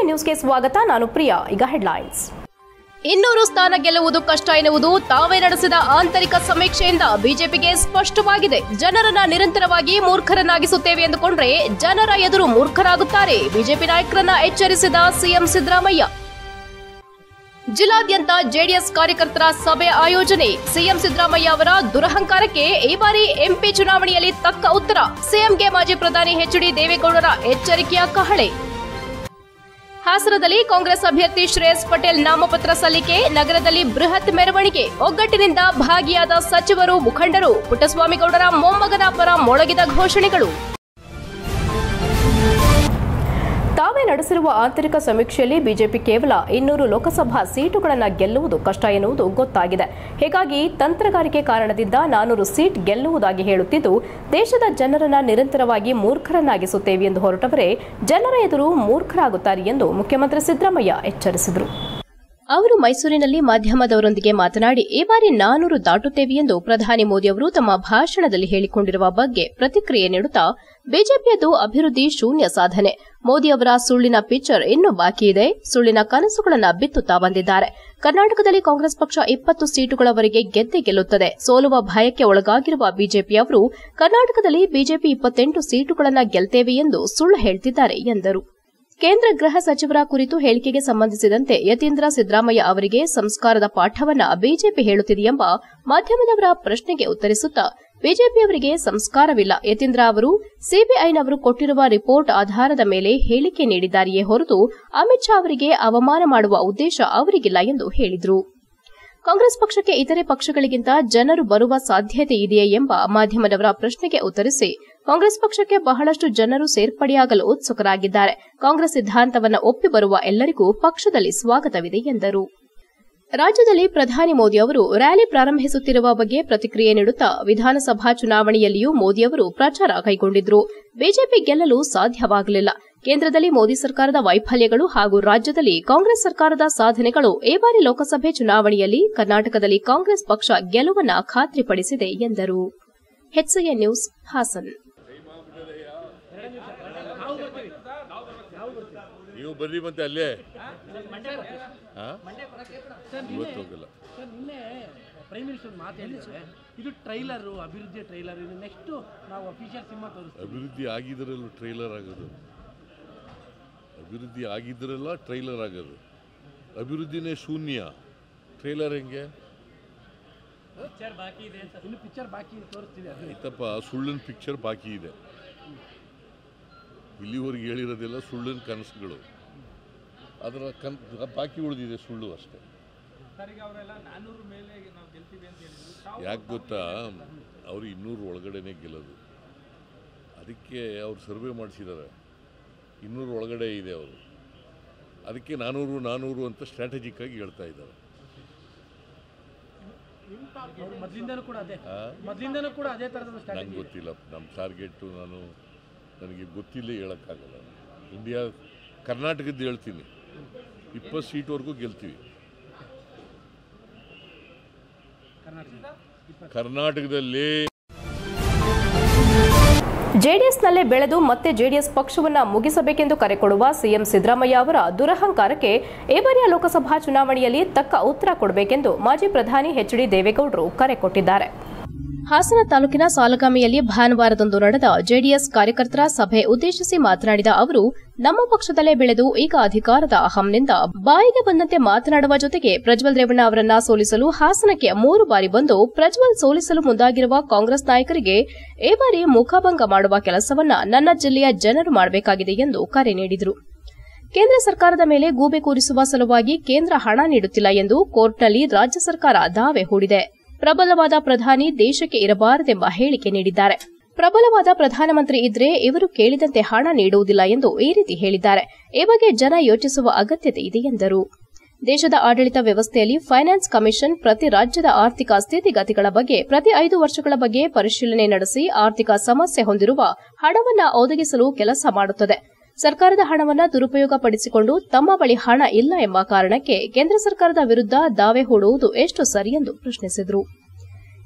ನ್ಯೂಸ್ಗೆ ಸ್ವಾಗತ ನಾನು ಪ್ರಿಯಾ ಈಗ ಹೆಡ್ಲೈನ್ಸ್ ಇನ್ನೂರು ಸ್ಥಾನ ಗೆಲ್ಲುವುದು ಕಷ್ಟ ಎನ್ನುವುದು ತಾವೇ ನಡೆಸಿದ ಆಂತರಿಕ ಸಮೀಕ್ಷೆಯಿಂದ ಬಿಜೆಪಿಗೆ ಸ್ಪಷ್ಟವಾಗಿದೆ ಜನರನ್ನ ನಿರಂತರವಾಗಿ ಮೂರ್ಖರನ್ನಾಗಿಸುತ್ತೇವೆ ಎಂದುಕೊಂಡ್ರೆ ಜನರ ಎದುರು ಮೂರ್ಖರಾಗುತ್ತಾರೆ ಬಿಜೆಪಿ ನಾಯಕರನ್ನ ಎಚ್ಚರಿಸಿದ ಸಿಎಂ ಸಿದ್ದರಾಮಯ್ಯ ಜಿಲ್ಲಾದ್ಯಂತ ಜೆಡಿಎಸ್ ಕಾರ್ಯಕರ್ತರ ಸಭೆ ಆಯೋಜನೆ ಸಿಎಂ ಸಿದ್ದರಾಮಯ್ಯ ಅವರ ದುರಹಂಕಾರಕ್ಕೆ ಈ ಬಾರಿ ಎಂಪಿ ಚುನಾವಣೆಯಲ್ಲಿ ತಕ್ಕ ಉತ್ತರ ಸಿಎಂಗೆ ಮಾಜಿ ಪ್ರಧಾನಿ ಎಚ್ಡಿ ದೇವೇಗೌಡರ ಎಚ್ಚರಿಕೆಯ ಕಹಳೆ ಹಾಸನದಲ್ಲಿ ಕಾಂಗ್ರೆಸ್ ಅಭ್ಯರ್ಥಿ ಶ್ರೇಯಸ್ ಪಟೇಲ್ ನಾಮಪತ್ರ ಸಲ್ಲಿಕೆ ನಗರದಲ್ಲಿ ಬೃಹತ್ ಮೆರವಣಿಗೆ ಒಗ್ಗಟ್ಟಿನಿಂದ ಭಾಗಿಯಾದ ಸಚಿವರು ಮುಖಂಡರು ಪುಟ್ಟಸ್ವಾಮಿಗೌಡರ ಮೊಮ್ಮಗನ ಪರ ಮೊಳಗಿದ ಘೋಷಣೆಗಳು ತಾವೇ ನಡೆಸಿರುವ ಆಂತರಿಕ ಸಮೀಕ್ಷೆಯಲ್ಲಿ ಬಿಜೆಪಿ ಕೇವಲ ಇನ್ನೂರು ಲೋಕಸಭಾ ಸೀಟುಗಳನ್ನು ಗೆಲ್ಲುವುದು ಕಷ್ಟ ಎನ್ನುವುದು ಗೊತ್ತಾಗಿದೆ ಹೀಗಾಗಿ ತಂತ್ರಗಾರಿಕೆ ಕಾರಣದಿಂದ ನಾನೂರು ಸೀಟ್ ಗೆಲ್ಲುವುದಾಗಿ ಹೇಳುತ್ತಿದ್ದು ದೇಶದ ಜನರನ್ನ ನಿರಂತರವಾಗಿ ಮೂರ್ಖರನ್ನಾಗಿಸುತ್ತೇವೆ ಎಂದು ಹೊರಟವರೇ ಜನರ ಎದುರು ಮೂರ್ಖರಾಗುತ್ತಾರೆ ಎಂದು ಮುಖ್ಯಮಂತ್ರಿ ಸಿದ್ದರಾಮಯ್ಯ ಎಚ್ಚರಿಸಿದರು ಅವರು ಮೈಸೂರಿನಲ್ಲಿ ಮಾಧ್ಯಮದವರೊಂದಿಗೆ ಮಾತನಾಡಿ ಈ ಬಾರಿ ನಾನೂರು ದಾಟುತ್ತೇವೆ ಎಂದು ಪ್ರಧಾನಿ ಮೋದಿ ಅವರು ತಮ್ಮ ಭಾಷಣದಲ್ಲಿ ಹೇಳಿಕೊಂಡಿರುವ ಬಗ್ಗೆ ಪ್ರತಿಕ್ರಿಯೆ ನೀಡುತ್ತಾ ಬಿಜೆಪಿಯದು ಅಭಿವೃದ್ಧಿ ಶೂನ್ಯ ಸಾಧನೆ ಮೋದಿ ಅವರ ಸುಳ್ಳಿನ ಪಿಕ್ಚರ್ ಇನ್ನೂ ಬಾಕಿ ಇದೆ ಸುಳ್ಳಿನ ಕನಸುಗಳನ್ನ ಬಿತ್ತುತ್ತಾ ಬಂದಿದ್ದಾರೆ ಕರ್ನಾಟಕದಲ್ಲಿ ಕಾಂಗ್ರೆಸ್ ಪಕ್ಷ ಇಪ್ಪತ್ತು ಸೀಟುಗಳವರೆಗೆ ಗೆದ್ದೆ ಗೆಲ್ಲುತ್ತದೆ ಸೋಲುವ ಭಯಕ್ಕೆ ಒಳಗಾಗಿರುವ ಬಿಜೆಪಿಯವರು ಕರ್ನಾಟಕದಲ್ಲಿ ಬಿಜೆಪಿ ಇಪ್ಪತ್ತೆಂಟು ಸೀಟುಗಳನ್ನ ಗೆಲ್ತೇವೆ ಎಂದು ಸುಳ್ಳು ಹೇಳ್ತಿದ್ದಾರೆ ಎಂದರು ಕೇಂದ್ರ ಗೃಹ ಸಚಿವರ ಕುರಿತು ಹೇಳಿಕೆಗೆ ಸಂಬಂಧಿಸಿದಂತೆ ಯತೀಂದ್ರ ಸಿದ್ದರಾಮಯ್ಯ ಅವರಿಗೆ ಸಂಸ್ಕಾರದ ಪಾಠವನ್ನ ಬಿಜೆಪಿ ಹೇಳುತ್ತಿದೆಯೆಂಬ ಮಾಧ್ಯಮದವರ ಪ್ರಶ್ನೆಗೆ ಉತ್ತರಿಸುತ್ತಾ ಬಿಜೆಪಿಯವರಿಗೆ ಸಂಸ್ಕಾರವಿಲ್ಲ ಯತೀಂದ್ರ ಅವರು ಸಿಬಿಐನವರು ಕೊಟ್ಟಿರುವ ರಿಪೋರ್ಟ್ ಆಧಾರದ ಮೇಲೆ ಹೇಳಿಕೆ ನೀಡಿದ್ದಾರೆಯೇ ಹೊರತು ಅಮಿತ್ ಶಾ ಅವರಿಗೆ ಅವಮಾನ ಮಾಡುವ ಉದ್ದೇಶ ಅವರಿಗಿಲ್ಲ ಎಂದು ಹೇಳಿದರು ಕಾಂಗ್ರೆಸ್ ಪಕ್ಷಕ್ಕೆ ಇತರೆ ಪಕ್ಷಗಳಿಗಿಂತ ಜನರು ಬರುವ ಸಾಧ್ಯತೆ ಇದೆಯೇ ಎಂಬ ಮಾಧ್ಯಮದವರ ಪ್ರಶ್ನೆಗೆ ಉತ್ತರಿಸಿ ಕಾಂಗ್ರೆಸ್ ಪಕ್ಷಕ್ಕೆ ಬಹಳಷ್ಟು ಜನರು ಸೇರ್ಪಡೆಯಾಗಲು ಉತ್ಸುಕರಾಗಿದ್ದಾರೆ ಕಾಂಗ್ರೆಸ್ ಸಿದ್ಧಾಂತವನ್ನು ಒಪ್ಪಿ ಬರುವ ಎಲ್ಲರಿಗೂ ಪಕ್ಷದಲ್ಲಿ ಸ್ವಾಗತವಿದೆ ಎಂದರು ರಾಜ್ಯದಲ್ಲಿ ಪ್ರಧಾನಿ ಮೋದಿ ಅವರು ರ್ಯಾಲಿ ಪ್ರಾರಂಭಿಸುತ್ತಿರುವ ಬಗ್ಗೆ ಪ್ರತಿಕ್ರಿಯೆ ನೀಡುತ್ತಾ ವಿಧಾನಸಭಾ ಚುನಾವಣೆಯಲ್ಲಿಯೂ ಮೋದಿ ಅವರು ಪ್ರಚಾರ ಕೈಗೊಂಡಿದ್ರು ಬಿಜೆಪಿ ಗೆಲ್ಲಲು ಸಾಧ್ಯವಾಗಲಿಲ್ಲ ಕೇಂದ್ರದಲ್ಲಿ ಮೋದಿ ಸರ್ಕಾರದ ವೈಫಲ್ಯಗಳು ಹಾಗೂ ರಾಜ್ಯದಲ್ಲಿ ಕಾಂಗ್ರೆಸ್ ಸರ್ಕಾರದ ಸಾಧನೆಗಳು ಈ ಬಾರಿ ಲೋಕಸಭೆ ಚುನಾವಣೆಯಲ್ಲಿ ಕರ್ನಾಟಕದಲ್ಲಿ ಕಾಂಗ್ರೆಸ್ ಪಕ್ಷ ಗೆಲುವನ್ನ ಖಾತ್ರಿಪಡಿಸಿದೆ ಎಂದರು ಹೆಚ್ಸಿಎ ನ್ಯೂಸ್ ಹಾಸನ್ ನೀವು ಬರ್ರಿ ಮತ್ತೆ ಅಲ್ಲೇ ಹಾ? ಇವತ್ತು ಹೋಗಲ್ಲ ಸರ್ ನಿನ್ನೆ ಪ್ರೈಮ್ ಮಿನಿಸ್ಟರ್ ಮಾತು ಹೇಳಿದ್ರೆ ಇದು ಟ್ರೈಲರು ಅಭಿವೃದ್ಧಿ ಟ್ರೈಲರ್ ಇದು ನೆಕ್ಸ್ಟು ನಾವು ಅಫಿಷಿಯಲ್ ಸಿನಿಮಾ ತೋರಿಸ್ತೀವಿ ಅಭಿವೃದ್ಧಿ ಆಗಿದ್ರಲ್ಲ ಟ್ರೈಲರ್ ಆಗೋದು ಅಭಿವೃದ್ಧಿ ಆಗಿದ್ರಲ್ಲ ಟ್ರೈಲರ್ ಆಗೋದು ಅಭಿವೃದ್ಧಿನೇ ಶೂನ್ಯ ಟ್ರೈಲರ್ ಹೆಂಗೆ ಇನ್ನು ಪಿಕ್ಚರ್ ಬಾಕಿ ತೋರಿಸ್ತೀವಿ ಅದು ಆಯ್ತಪ್ಪ ಸುಳ್ಳಿನ ಪಿಕ್ಚರ್ ಬಾಕಿ ಇದೆ ಇಲ್ಲಿವರೆಗೆ ಹೇಳಿರೋದೆಲ್ಲ ಸುಳ್ಳಿನ ಕನಸುಗಳು ಅದರ ಕನ್ ಬಾಕಿ ಉಳಿದಿದೆ ಸುಳ್ಳು ಅಷ್ಟೇ ಯಾಕೆ ಗೊತ್ತಾ ಅವರು ಇನ್ನೂರು ಒಳಗಡೆನೆ ಗೆಲ್ಲೋದು ಅದಕ್ಕೆ ಅವ್ರು ಸರ್ವೆ ಮಾಡಿಸಿದ್ದಾರೆ ಇನ್ನೂರು ಒಳಗಡೆ ಇದೆ ಅವರು ಅದಕ್ಕೆ ನಾನೂರು ನಾನೂರು ಅಂತ ಸ್ಟ್ರಾಟಜಿಕ್ ಆಗಿ ಹೇಳ್ತಾ ಇದ್ದಾರೆ ಅವ್ರು ಮೊದಲಿಂದನೂ ಕೂಡ ಅದೇ ಆ? ಮೊದಲಿಂದನೂ ಕೂಡ ಅದೇ ಥರದ ನಂಗೆ ಸ್ಟ್ರಾಟಜಿ ಗೊತ್ತಿಲ್ಲ ನಮ್ಮ ಟಾರ್ಗೆಟು ನಾನು ನನಗೆ ಗೊತ್ತಿಲ್ಲ ಹೇಳೋಕ್ಕಾಗಲ್ಲ ಇಂಡಿಯಾ ಕರ್ನಾಟಕದ್ದು ಹೇಳ್ತೀನಿ ಇಪ್ಪತ್ತು ಸೀಟ್ವರೆಗೂ ಗೆಲ್ತೀವಿ ಕರ್ನಾಟಕ ಕರ್ನಾಟಕದಲ್ಲಿ ಜೆಡಿಎಸ್ನಲ್ಲೇ ಬೆಳೆದು ಮತ್ತೆ ಜೆಡಿಎಸ್ ಪಕ್ಷವನ್ನ ಮುಗಿಸಬೇಕೆಂದು ಕರೆ ಕೊಡುವ ಸಿಎಂ ಸಿದ್ದರಾಮಯ್ಯ ಅವರ ದುರಹಂಕಾರಕ್ಕೆ ಈ ಬಾರಿಯ ಲೋಕಸಭಾ ಚುನಾವಣೆಯಲ್ಲಿ ತಕ್ಕ ಉತ್ತರ ಕೊಡಬೇಕೆಂದು ಮಾಜಿ ಪ್ರಧಾನಿ ಎಚ್ಡಿ ದೇವೇಗೌಡರು ಕರೆ ಕೊಟ್ಟಿದ್ದಾರೆ ಹಾಸನ ತಾಲೂಕಿನ ಸಾಲಗಾಮಿಯಲ್ಲಿ ಭಾನುವಾರದಂದು ನಡೆದ ಜೆಡಿಎಸ್ ಕಾರ್ಯಕರ್ತರ ಸಭೆ ಉದ್ದೇಶಿಸಿ ಮಾತನಾಡಿದ ಅವರು ನಮ್ಮ ಪಕ್ಷದಲ್ಲೇ ಬೆಳೆದು ಈಗ ಅಧಿಕಾರದ ಅಹಂನಿಂದ ಬಾಯಿಗೆ ಬಂದಂತೆ ಮಾತನಾಡುವ ಜೊತೆಗೆ ಪ್ರಜ್ವಲ್ ರೇವಣ್ಣ ಅವರನ್ನ ಸೋಲಿಸಲು ಹಾಸನಕ್ಕೆ ಮೂರು ಬಾರಿ ಬಂದು ಪ್ರಜ್ವಲ್ ಸೋಲಿಸಲು ಮುಂದಾಗಿರುವ ಕಾಂಗ್ರೆಸ್ ನಾಯಕರಿಗೆ ಈ ಬಾರಿ ಮುಖಭಂಗ ಮಾಡುವ ಕೆಲಸವನ್ನ ನನ್ನ ಜಿಲ್ಲೆಯ ಜನರು ಮಾಡಬೇಕಾಗಿದೆ ಎಂದು ಕರೆ ನೀಡಿದರು ಕೇಂದ್ರ ಸರ್ಕಾರದ ಮೇಲೆ ಗೂಬೆ ಕೂರಿಸುವ ಸಲುವಾಗಿ ಕೇಂದ್ರ ಹಣ ನೀಡುತ್ತಿಲ್ಲ ಎಂದು ಕೋರ್ಟ್ನಲ್ಲಿ ರಾಜ್ಯ ಸರ್ಕಾರ ದಾವೆ ಹೂಡಿದೆ ಪ್ರಬಲವಾದ ಪ್ರಧಾನಿ ದೇಶಕ್ಕೆ ಇರಬಾರದೆಂಬ ಹೇಳಿಕೆ ನೀಡಿದ್ದಾರೆ ಪ್ರಬಲವಾದ ಪ್ರಧಾನಮಂತ್ರಿ ಇದ್ರೆ ಇವರು ಕೇಳಿದಂತೆ ಹಣ ನೀಡುವುದಿಲ್ಲ ಎಂದು ಈ ರೀತಿ ಹೇಳಿದ್ದಾರೆ ಈ ಬಗ್ಗೆ ಜನ ಯೋಚಿಸುವ ಅಗತ್ಯತೆ ಇದೆ ಎಂದರು ದೇಶದ ಆಡಳಿತ ವ್ಯವಸ್ಥೆಯಲ್ಲಿ ಫೈನಾನ್ಸ್ ಕಮಿಷನ್ ಪ್ರತಿ ರಾಜ್ಯದ ಆರ್ಥಿಕ ಸ್ಥಿತಿಗತಿಗಳ ಬಗ್ಗೆ ಪ್ರತಿ ಐದು ವರ್ಷಗಳ ಬಗ್ಗೆ ಪರಿಶೀಲನೆ ನಡೆಸಿ ಆರ್ಥಿಕ ಸಮಸ್ಯೆ ಹೊಂದಿರುವ ಹಣವನ್ನ ಒದಗಿಸಲು ಕೆಲಸ ಮಾಡುತ್ತದೆ ಸರ್ಕಾರದ ಹಣವನ್ನ ದುರುಪಯೋಗ ಪಡಿಸಿಕೊಂಡು ತಮ್ಮ ಬಳಿ ಹಣ ಇಲ್ಲ ಎಂಬ ಕಾರಣಕ್ಕೆ ಕೇಂದ್ರ ಸರ್ಕಾರದ ವಿರುದ್ಧ ದಾವೆ ಹೂಡುವುದು ಎಷ್ಟು ಸರಿ ಎಂದು ಪ್ರಶ್ನಿಸಿದರು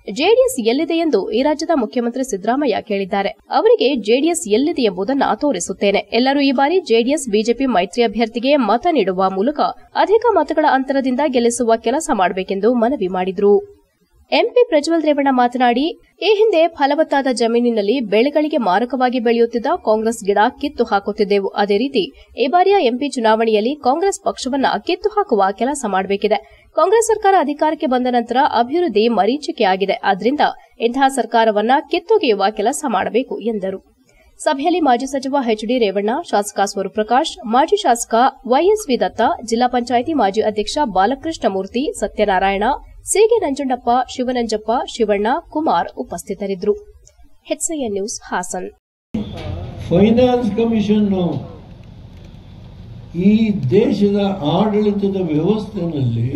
ಜೆಡಿಎಸ್ ಎಲ್ಲಿದೆ ಎಂದು ಈ ರಾಜ್ಯದ ಮುಖ್ಯಮಂತ್ರಿ ಸಿದ್ದರಾಮಯ್ಯ ಕೇಳಿದ್ದಾರೆ ಅವರಿಗೆ ಜೆಡಿಎಸ್ ಎಲ್ಲಿದೆ ಎಂಬುದನ್ನು ತೋರಿಸುತ್ತೇನೆ ಎಲ್ಲರೂ ಈ ಬಾರಿ ಜೆಡಿಎಸ್ ಬಿಜೆಪಿ ಮೈತ್ರಿ ಅಭ್ಯರ್ಥಿಗೆ ಮತ ನೀಡುವ ಮೂಲಕ ಅಧಿಕ ಮತಗಳ ಅಂತರದಿಂದ ಗೆಲ್ಲಿಸುವ ಕೆಲಸ ಮಾಡಬೇಕೆಂದು ಮನವಿ ಮಾಡಿದರು ಎಂಪಿ ಪ್ರಜ್ವಲ್ ರೇವಣ್ಣ ಮಾತನಾಡಿ ಈ ಹಿಂದೆ ಫಲವತ್ತಾದ ಜಮೀನಿನಲ್ಲಿ ಬೆಳೆಗಳಿಗೆ ಮಾರಕವಾಗಿ ಬೆಳೆಯುತ್ತಿದ್ದ ಕಾಂಗ್ರೆಸ್ ಗಿಡ ಕಿತ್ತು ಹಾಕುತ್ತಿದ್ದೆವು ಅದೇ ರೀತಿ ಈ ಬಾರಿಯ ಎಂಪಿ ಚುನಾವಣೆಯಲ್ಲಿ ಕಾಂಗ್ರೆಸ್ ಪಕ್ಷವನ್ನ ಕಿತ್ತು ಹಾಕುವ ಕೆಲಸ ಮಾಡಬೇಕಿದೆ ಕಾಂಗ್ರೆಸ್ ಸರ್ಕಾರ ಅಧಿಕಾರಕ್ಕೆ ಬಂದ ನಂತರ ಅಭಿವೃದ್ಧಿ ಮರೀಚಿಕೆಯಾಗಿದೆ ಆದ್ರಿಂದ ಇಂತಹ ಸರ್ಕಾರವನ್ನ ಕಿತ್ತೊಗೆಯುವ ಕೆಲಸ ಮಾಡಬೇಕು ಎಂದರು ಸಭೆಯಲ್ಲಿ ಮಾಜಿ ಸಚಿವ ಎಚ್ಡಿ ರೇವಣ್ಣ ಶಾಸಕ ಸ್ವರೂಪ್ರಕಾಶ್ ಮಾಜಿ ಶಾಸಕ ವೈಎಸ್ವಿ ದತ್ತ ಜಿಲ್ಲಾ ಪಂಚಾಯಿತಿ ಮಾಜಿ ಅಧ್ಯಕ್ಷ ಬಾಲಕೃಷ್ಣ ಮೂರ್ತಿ ಸತ್ಯನಾರಾಯಣ ಸಿಗೆ ನಂಜುಂಡಪ್ಪ ಶಿವನಂಜಪ್ಪ ಶಿವಣ್ಣ ಕುಮಾರ್ ಉಪಸ್ಥಿತರಿದ್ದರು HIN news Hassan finance commission ಈ ದೇಶದ ಆಡಳಿತದ ವ್ಯವಸ್ಥೆಯಲ್ಲಿ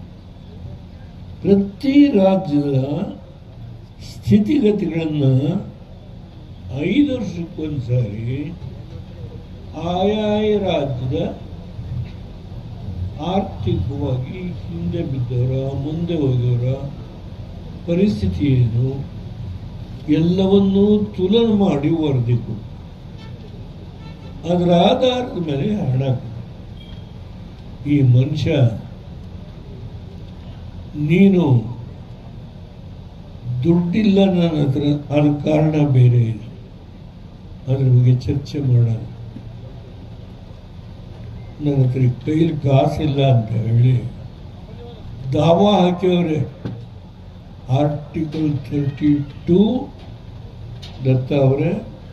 ಪ್ರತಿ ರಾಜ್ಯದ ಸ್ಥಿತಿಗತಿಗಳನ್ನು ಐದು ವರ್ಷಕ್ಕೊಂದ್ಸಾರಿ ಆಯಾಯ ರಾಜ್ಯದ ಆರ್ಥಿಕವಾಗಿ ಹಿಂದೆ ಬಿದ್ದವರ ಮುಂದೆ ಹೋಗೋರ ಪರಿಸ್ಥಿತಿ ಏನು ಎಲ್ಲವನ್ನೂ ತುಲನೆ ಮಾಡಿ ವರದಿ ಕೊಡು ಅದರ ಆಧಾರದ ಮೇಲೆ ಹಣ ಕೊಡು. ಈ ಮನುಷ್ಯ ನೀನು ದುಡ್ಡಿಲ್ಲ ನನ್ನ ಹತ್ರ ಅದ್ರ ಕಾರಣ ಬೇರೆ ಇದೆ ಅದ್ರ ಬಗ್ಗೆ ಚರ್ಚೆ ಮಾಡೋಣ ನನ್ನ ಹತ್ರ ಈ ಕೈಲಿ ಕಾಸಿಲ್ಲ ಅಂತ ಹೇಳಿ ದಾವಾ ಹಾಕಿಯವ್ರೆ ಆರ್ಟಿಕಲ್ ಥರ್ಟಿ ಟೂ ದತ್ತ ಅವರೇ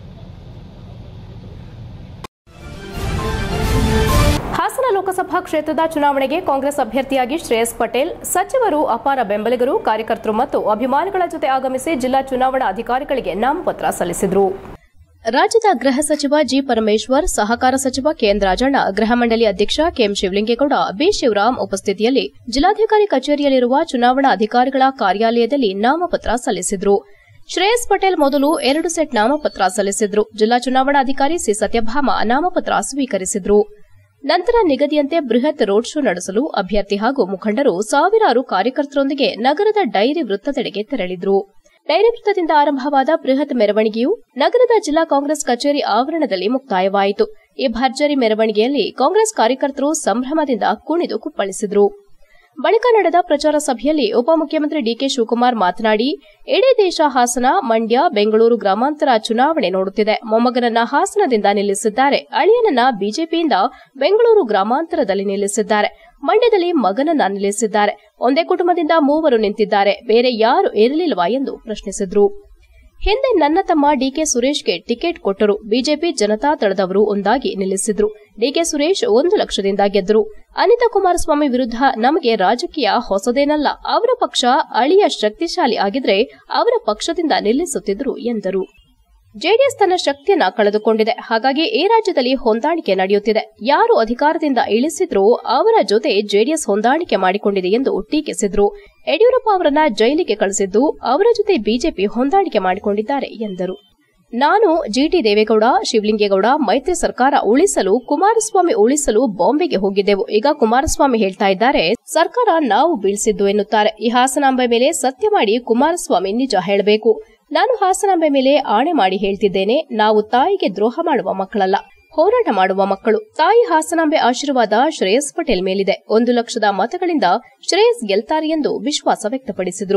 ಹಾಸನ ಲೋಕಸಭಾ ಕ್ಷೇತ್ರದ ಚುನಾವಣೆಗೆ ಕಾಂಗ್ರೆಸ್ ಅಭ್ಯರ್ಥಿಯಾಗಿ ಶ್ರೇಯಸ್ ಪಟೇಲ್ ಸಚಿವರು ಅಪಾರ ಬೆಂಬಲಿಗರು ಕಾರ್ಯಕರ್ತರು ಮತ್ತು ಅಭಿಮಾನಿಗಳ ಜೊತೆ ಆಗಮಿಸಿ ಜಿಲ್ಲಾ ಚುನಾವಣಾ ಅಧಿಕಾರಿಗಳಿಗೆ ನಾಮಪತ್ರ ಸಲ್ಲಿಸಿದರು ರಾಜ್ಯದ ಗೃಹ ಸಚಿವ ಜಿ ಪರಮೇಶ್ವರ್ ಸಹಕಾರ ಸಚಿವ ಕೆಎನ್ ರಾಜಣ್ಣ ಗೃಹ ಮಂಡಳಿ ಅಧ್ಯಕ್ಷ ಕೆಎಂ ಶಿವಲಿಂಗೇಗೌಡ ಬಿ ಶಿವರಾಮ್ ಉಪಸ್ಥಿತಿಯಲ್ಲಿ ಜಿಲ್ಲಾಧಿಕಾರಿ ಕಚೇರಿಯಲ್ಲಿರುವ ಚುನಾವಣಾ ಅಧಿಕಾರಿಗಳ ಕಾರ್ಯಾಲಯದಲ್ಲಿ ನಾಮಪತ್ರ ಸಲ್ಲಿಸಿದರು ಶ್ರೇಯಸ್ ಪಟೇಲ್ ಮೊದಲು ಎರಡು ಸೆಟ್ ನಾಮಪತ್ರ ಸಲ್ಲಿಸಿದ್ರು ಜಿಲ್ಲಾ ಚುನಾವಣಾಧಿಕಾರಿ ಸಿ ಸತ್ಯಭಾಮ ನಾಮಪತ್ರ ಸ್ವೀಕರಿಸಿದ್ರು ನಂತರ ನಿಗದಿಯಂತೆ ಬೃಹತ್ ರೋಡ್ ಶೋ ನಡೆಸಲು ಅಭ್ಯರ್ಥಿ ಹಾಗೂ ಮುಖಂಡರು ಸಾವಿರಾರು ಕಾರ್ಯಕರ್ತರೊಂದಿಗೆ ನಗರದ ಡೈರಿ ವೃತ್ತದೆಡೆಗೆ ತೆರಳಿದ್ರು ಡೈರಿ ವೃತ್ತದಿಂದ ಆರಂಭವಾದ ಬೃಹತ್ ಮೆರವಣಿಗೆಯು ನಗರದ ಜಿಲ್ಲಾ ಕಾಂಗ್ರೆಸ್ ಕಚೇರಿ ಆವರಣದಲ್ಲಿ ಮುಕ್ತಾಯವಾಯಿತು ಈ ಭರ್ಜರಿ ಮೆರವಣಿಗೆಯಲ್ಲಿ ಕಾಂಗ್ರೆಸ್ ಕಾರ್ಯಕರ್ತರು ಸಂಭ್ರಮದಿಂದ ಕುಣಿದು ಕುಪ್ಪಳಿಸಿದರು ಬಳಿಕ ನಡೆದ ಪ್ರಚಾರ ಸಭೆಯಲ್ಲಿ ಉಪಮುಖ್ಯಮಂತ್ರಿ ಡಿಕೆ ಶಿವಕುಮಾರ್ ಮಾತನಾಡಿ ಇಡೀ ದೇಶ ಹಾಸನ ಮಂಡ್ಯ ಬೆಂಗಳೂರು ಗ್ರಾಮಾಂತರ ಚುನಾವಣೆ ನೋಡುತ್ತಿದೆ ಮೊಮ್ಮಗನನ್ನ ಹಾಸನದಿಂದ ನಿಲ್ಲಿಸಿದ್ದಾರೆ ಅಳಿಯನನ್ನ ಬಿಜೆಪಿಯಿಂದ ಬೆಂಗಳೂರು ಗ್ರಾಮಾಂತರದಲ್ಲಿ ನಿಲ್ಲಿಸಿದ್ದಾರೆ ಮಂಡ್ಯದಲ್ಲಿ ಮಗನನ್ನ ನಿಲ್ಲಿಸಿದ್ದಾರೆ ಒಂದೇ ಕುಟುಂಬದಿಂದ ಮೂವರು ನಿಂತಿದ್ದಾರೆ ಬೇರೆ ಯಾರು ಇರಲಿಲ್ವಾ ಎಂದು ಪ್ರಶ್ನಿಸಿದ್ರು ಹಿಂದೆ ನನ್ನ ತಮ್ಮ ಡಿಕೆ ಸುರೇಶ್ಗೆ ಟಿಕೆಟ್ ಕೊಟ್ಟರು ಬಿಜೆಪಿ ಜನತಾ ದಳದವರು ಒಂದಾಗಿ ನಿಲ್ಲಿಸಿದ್ರು ಡಿಕೆ ಸುರೇಶ್ ಒಂದು ಲಕ್ಷದಿಂದ ಗೆದ್ದರು ಅನಿತಾ ಕುಮಾರಸ್ವಾಮಿ ವಿರುದ್ಧ ನಮಗೆ ರಾಜಕೀಯ ಹೊಸದೇನಲ್ಲ ಅವರ ಪಕ್ಷ ಅಳಿಯ ಶಕ್ತಿಶಾಲಿ ಆಗಿದ್ರೆ ಅವರ ಪಕ್ಷದಿಂದ ನಿಲ್ಲಿಸುತ್ತಿದ್ರು ಎಂದರು ಜೆಡಿಎಸ್ ತನ್ನ ಶಕ್ತಿಯನ್ನ ಕಳೆದುಕೊಂಡಿದೆ ಹಾಗಾಗಿ ಈ ರಾಜ್ಯದಲ್ಲಿ ಹೊಂದಾಣಿಕೆ ನಡೆಯುತ್ತಿದೆ ಯಾರು ಅಧಿಕಾರದಿಂದ ಇಳಿಸಿದ್ರೋ ಅವರ ಜೊತೆ ಜೆಡಿಎಸ್ ಹೊಂದಾಣಿಕೆ ಮಾಡಿಕೊಂಡಿದೆ ಎಂದು ಟೀಕಿಸಿದ್ರು ಯಡಿಯೂರಪ್ಪ ಅವರನ್ನ ಜೈಲಿಗೆ ಕಳಿಸಿದ್ದು ಅವರ ಜೊತೆ ಬಿಜೆಪಿ ಹೊಂದಾಣಿಕೆ ಮಾಡಿಕೊಂಡಿದ್ದಾರೆ ಎಂದರು ನಾನು ಜಿಟಿ ದೇವೇಗೌಡ ಶಿವಲಿಂಗೇಗೌಡ ಮೈತ್ರಿ ಸರ್ಕಾರ ಉಳಿಸಲು ಕುಮಾರಸ್ವಾಮಿ ಉಳಿಸಲು ಬಾಂಬೆಗೆ ಹೋಗಿದ್ದೆವು ಈಗ ಕುಮಾರಸ್ವಾಮಿ ಹೇಳ್ತಾ ಇದ್ದಾರೆ ಸರ್ಕಾರ ನಾವು ಬೀಳಿಸಿದ್ದು ಎನ್ನುತ್ತಾರೆ ಈ ಹಾಸನಾಂಬೆ ಮೇಲೆ ಸತ್ಯ ಮಾಡಿ ಕುಮಾರಸ್ವಾಮಿ ನಿಜ ಹೇಳಬೇಕು ನಾನು ಹಾಸನಾಂಬೆ ಮೇಲೆ ಆಣೆ ಮಾಡಿ ಹೇಳ್ತಿದ್ದೇನೆ ನಾವು ತಾಯಿಗೆ ದ್ರೋಹ ಮಾಡುವ ಮಕ್ಕಳಲ್ಲ ಹೋರಾಟ ಮಾಡುವ ಮಕ್ಕಳು ತಾಯಿ ಹಾಸನಾಂಬೆ ಆಶೀರ್ವಾದ ಶ್ರೇಯಸ್ ಪಟೇಲ್ ಮೇಲಿದೆ ಒಂದು ಲಕ್ಷದ ಮತಗಳಿಂದ ಶ್ರೇಯಸ್ ಗೆಲ್ತಾರೆ ಎಂದು ವಿಶ್ವಾಸ ವ್ಯಕ್ತಪಡಿಸಿದರು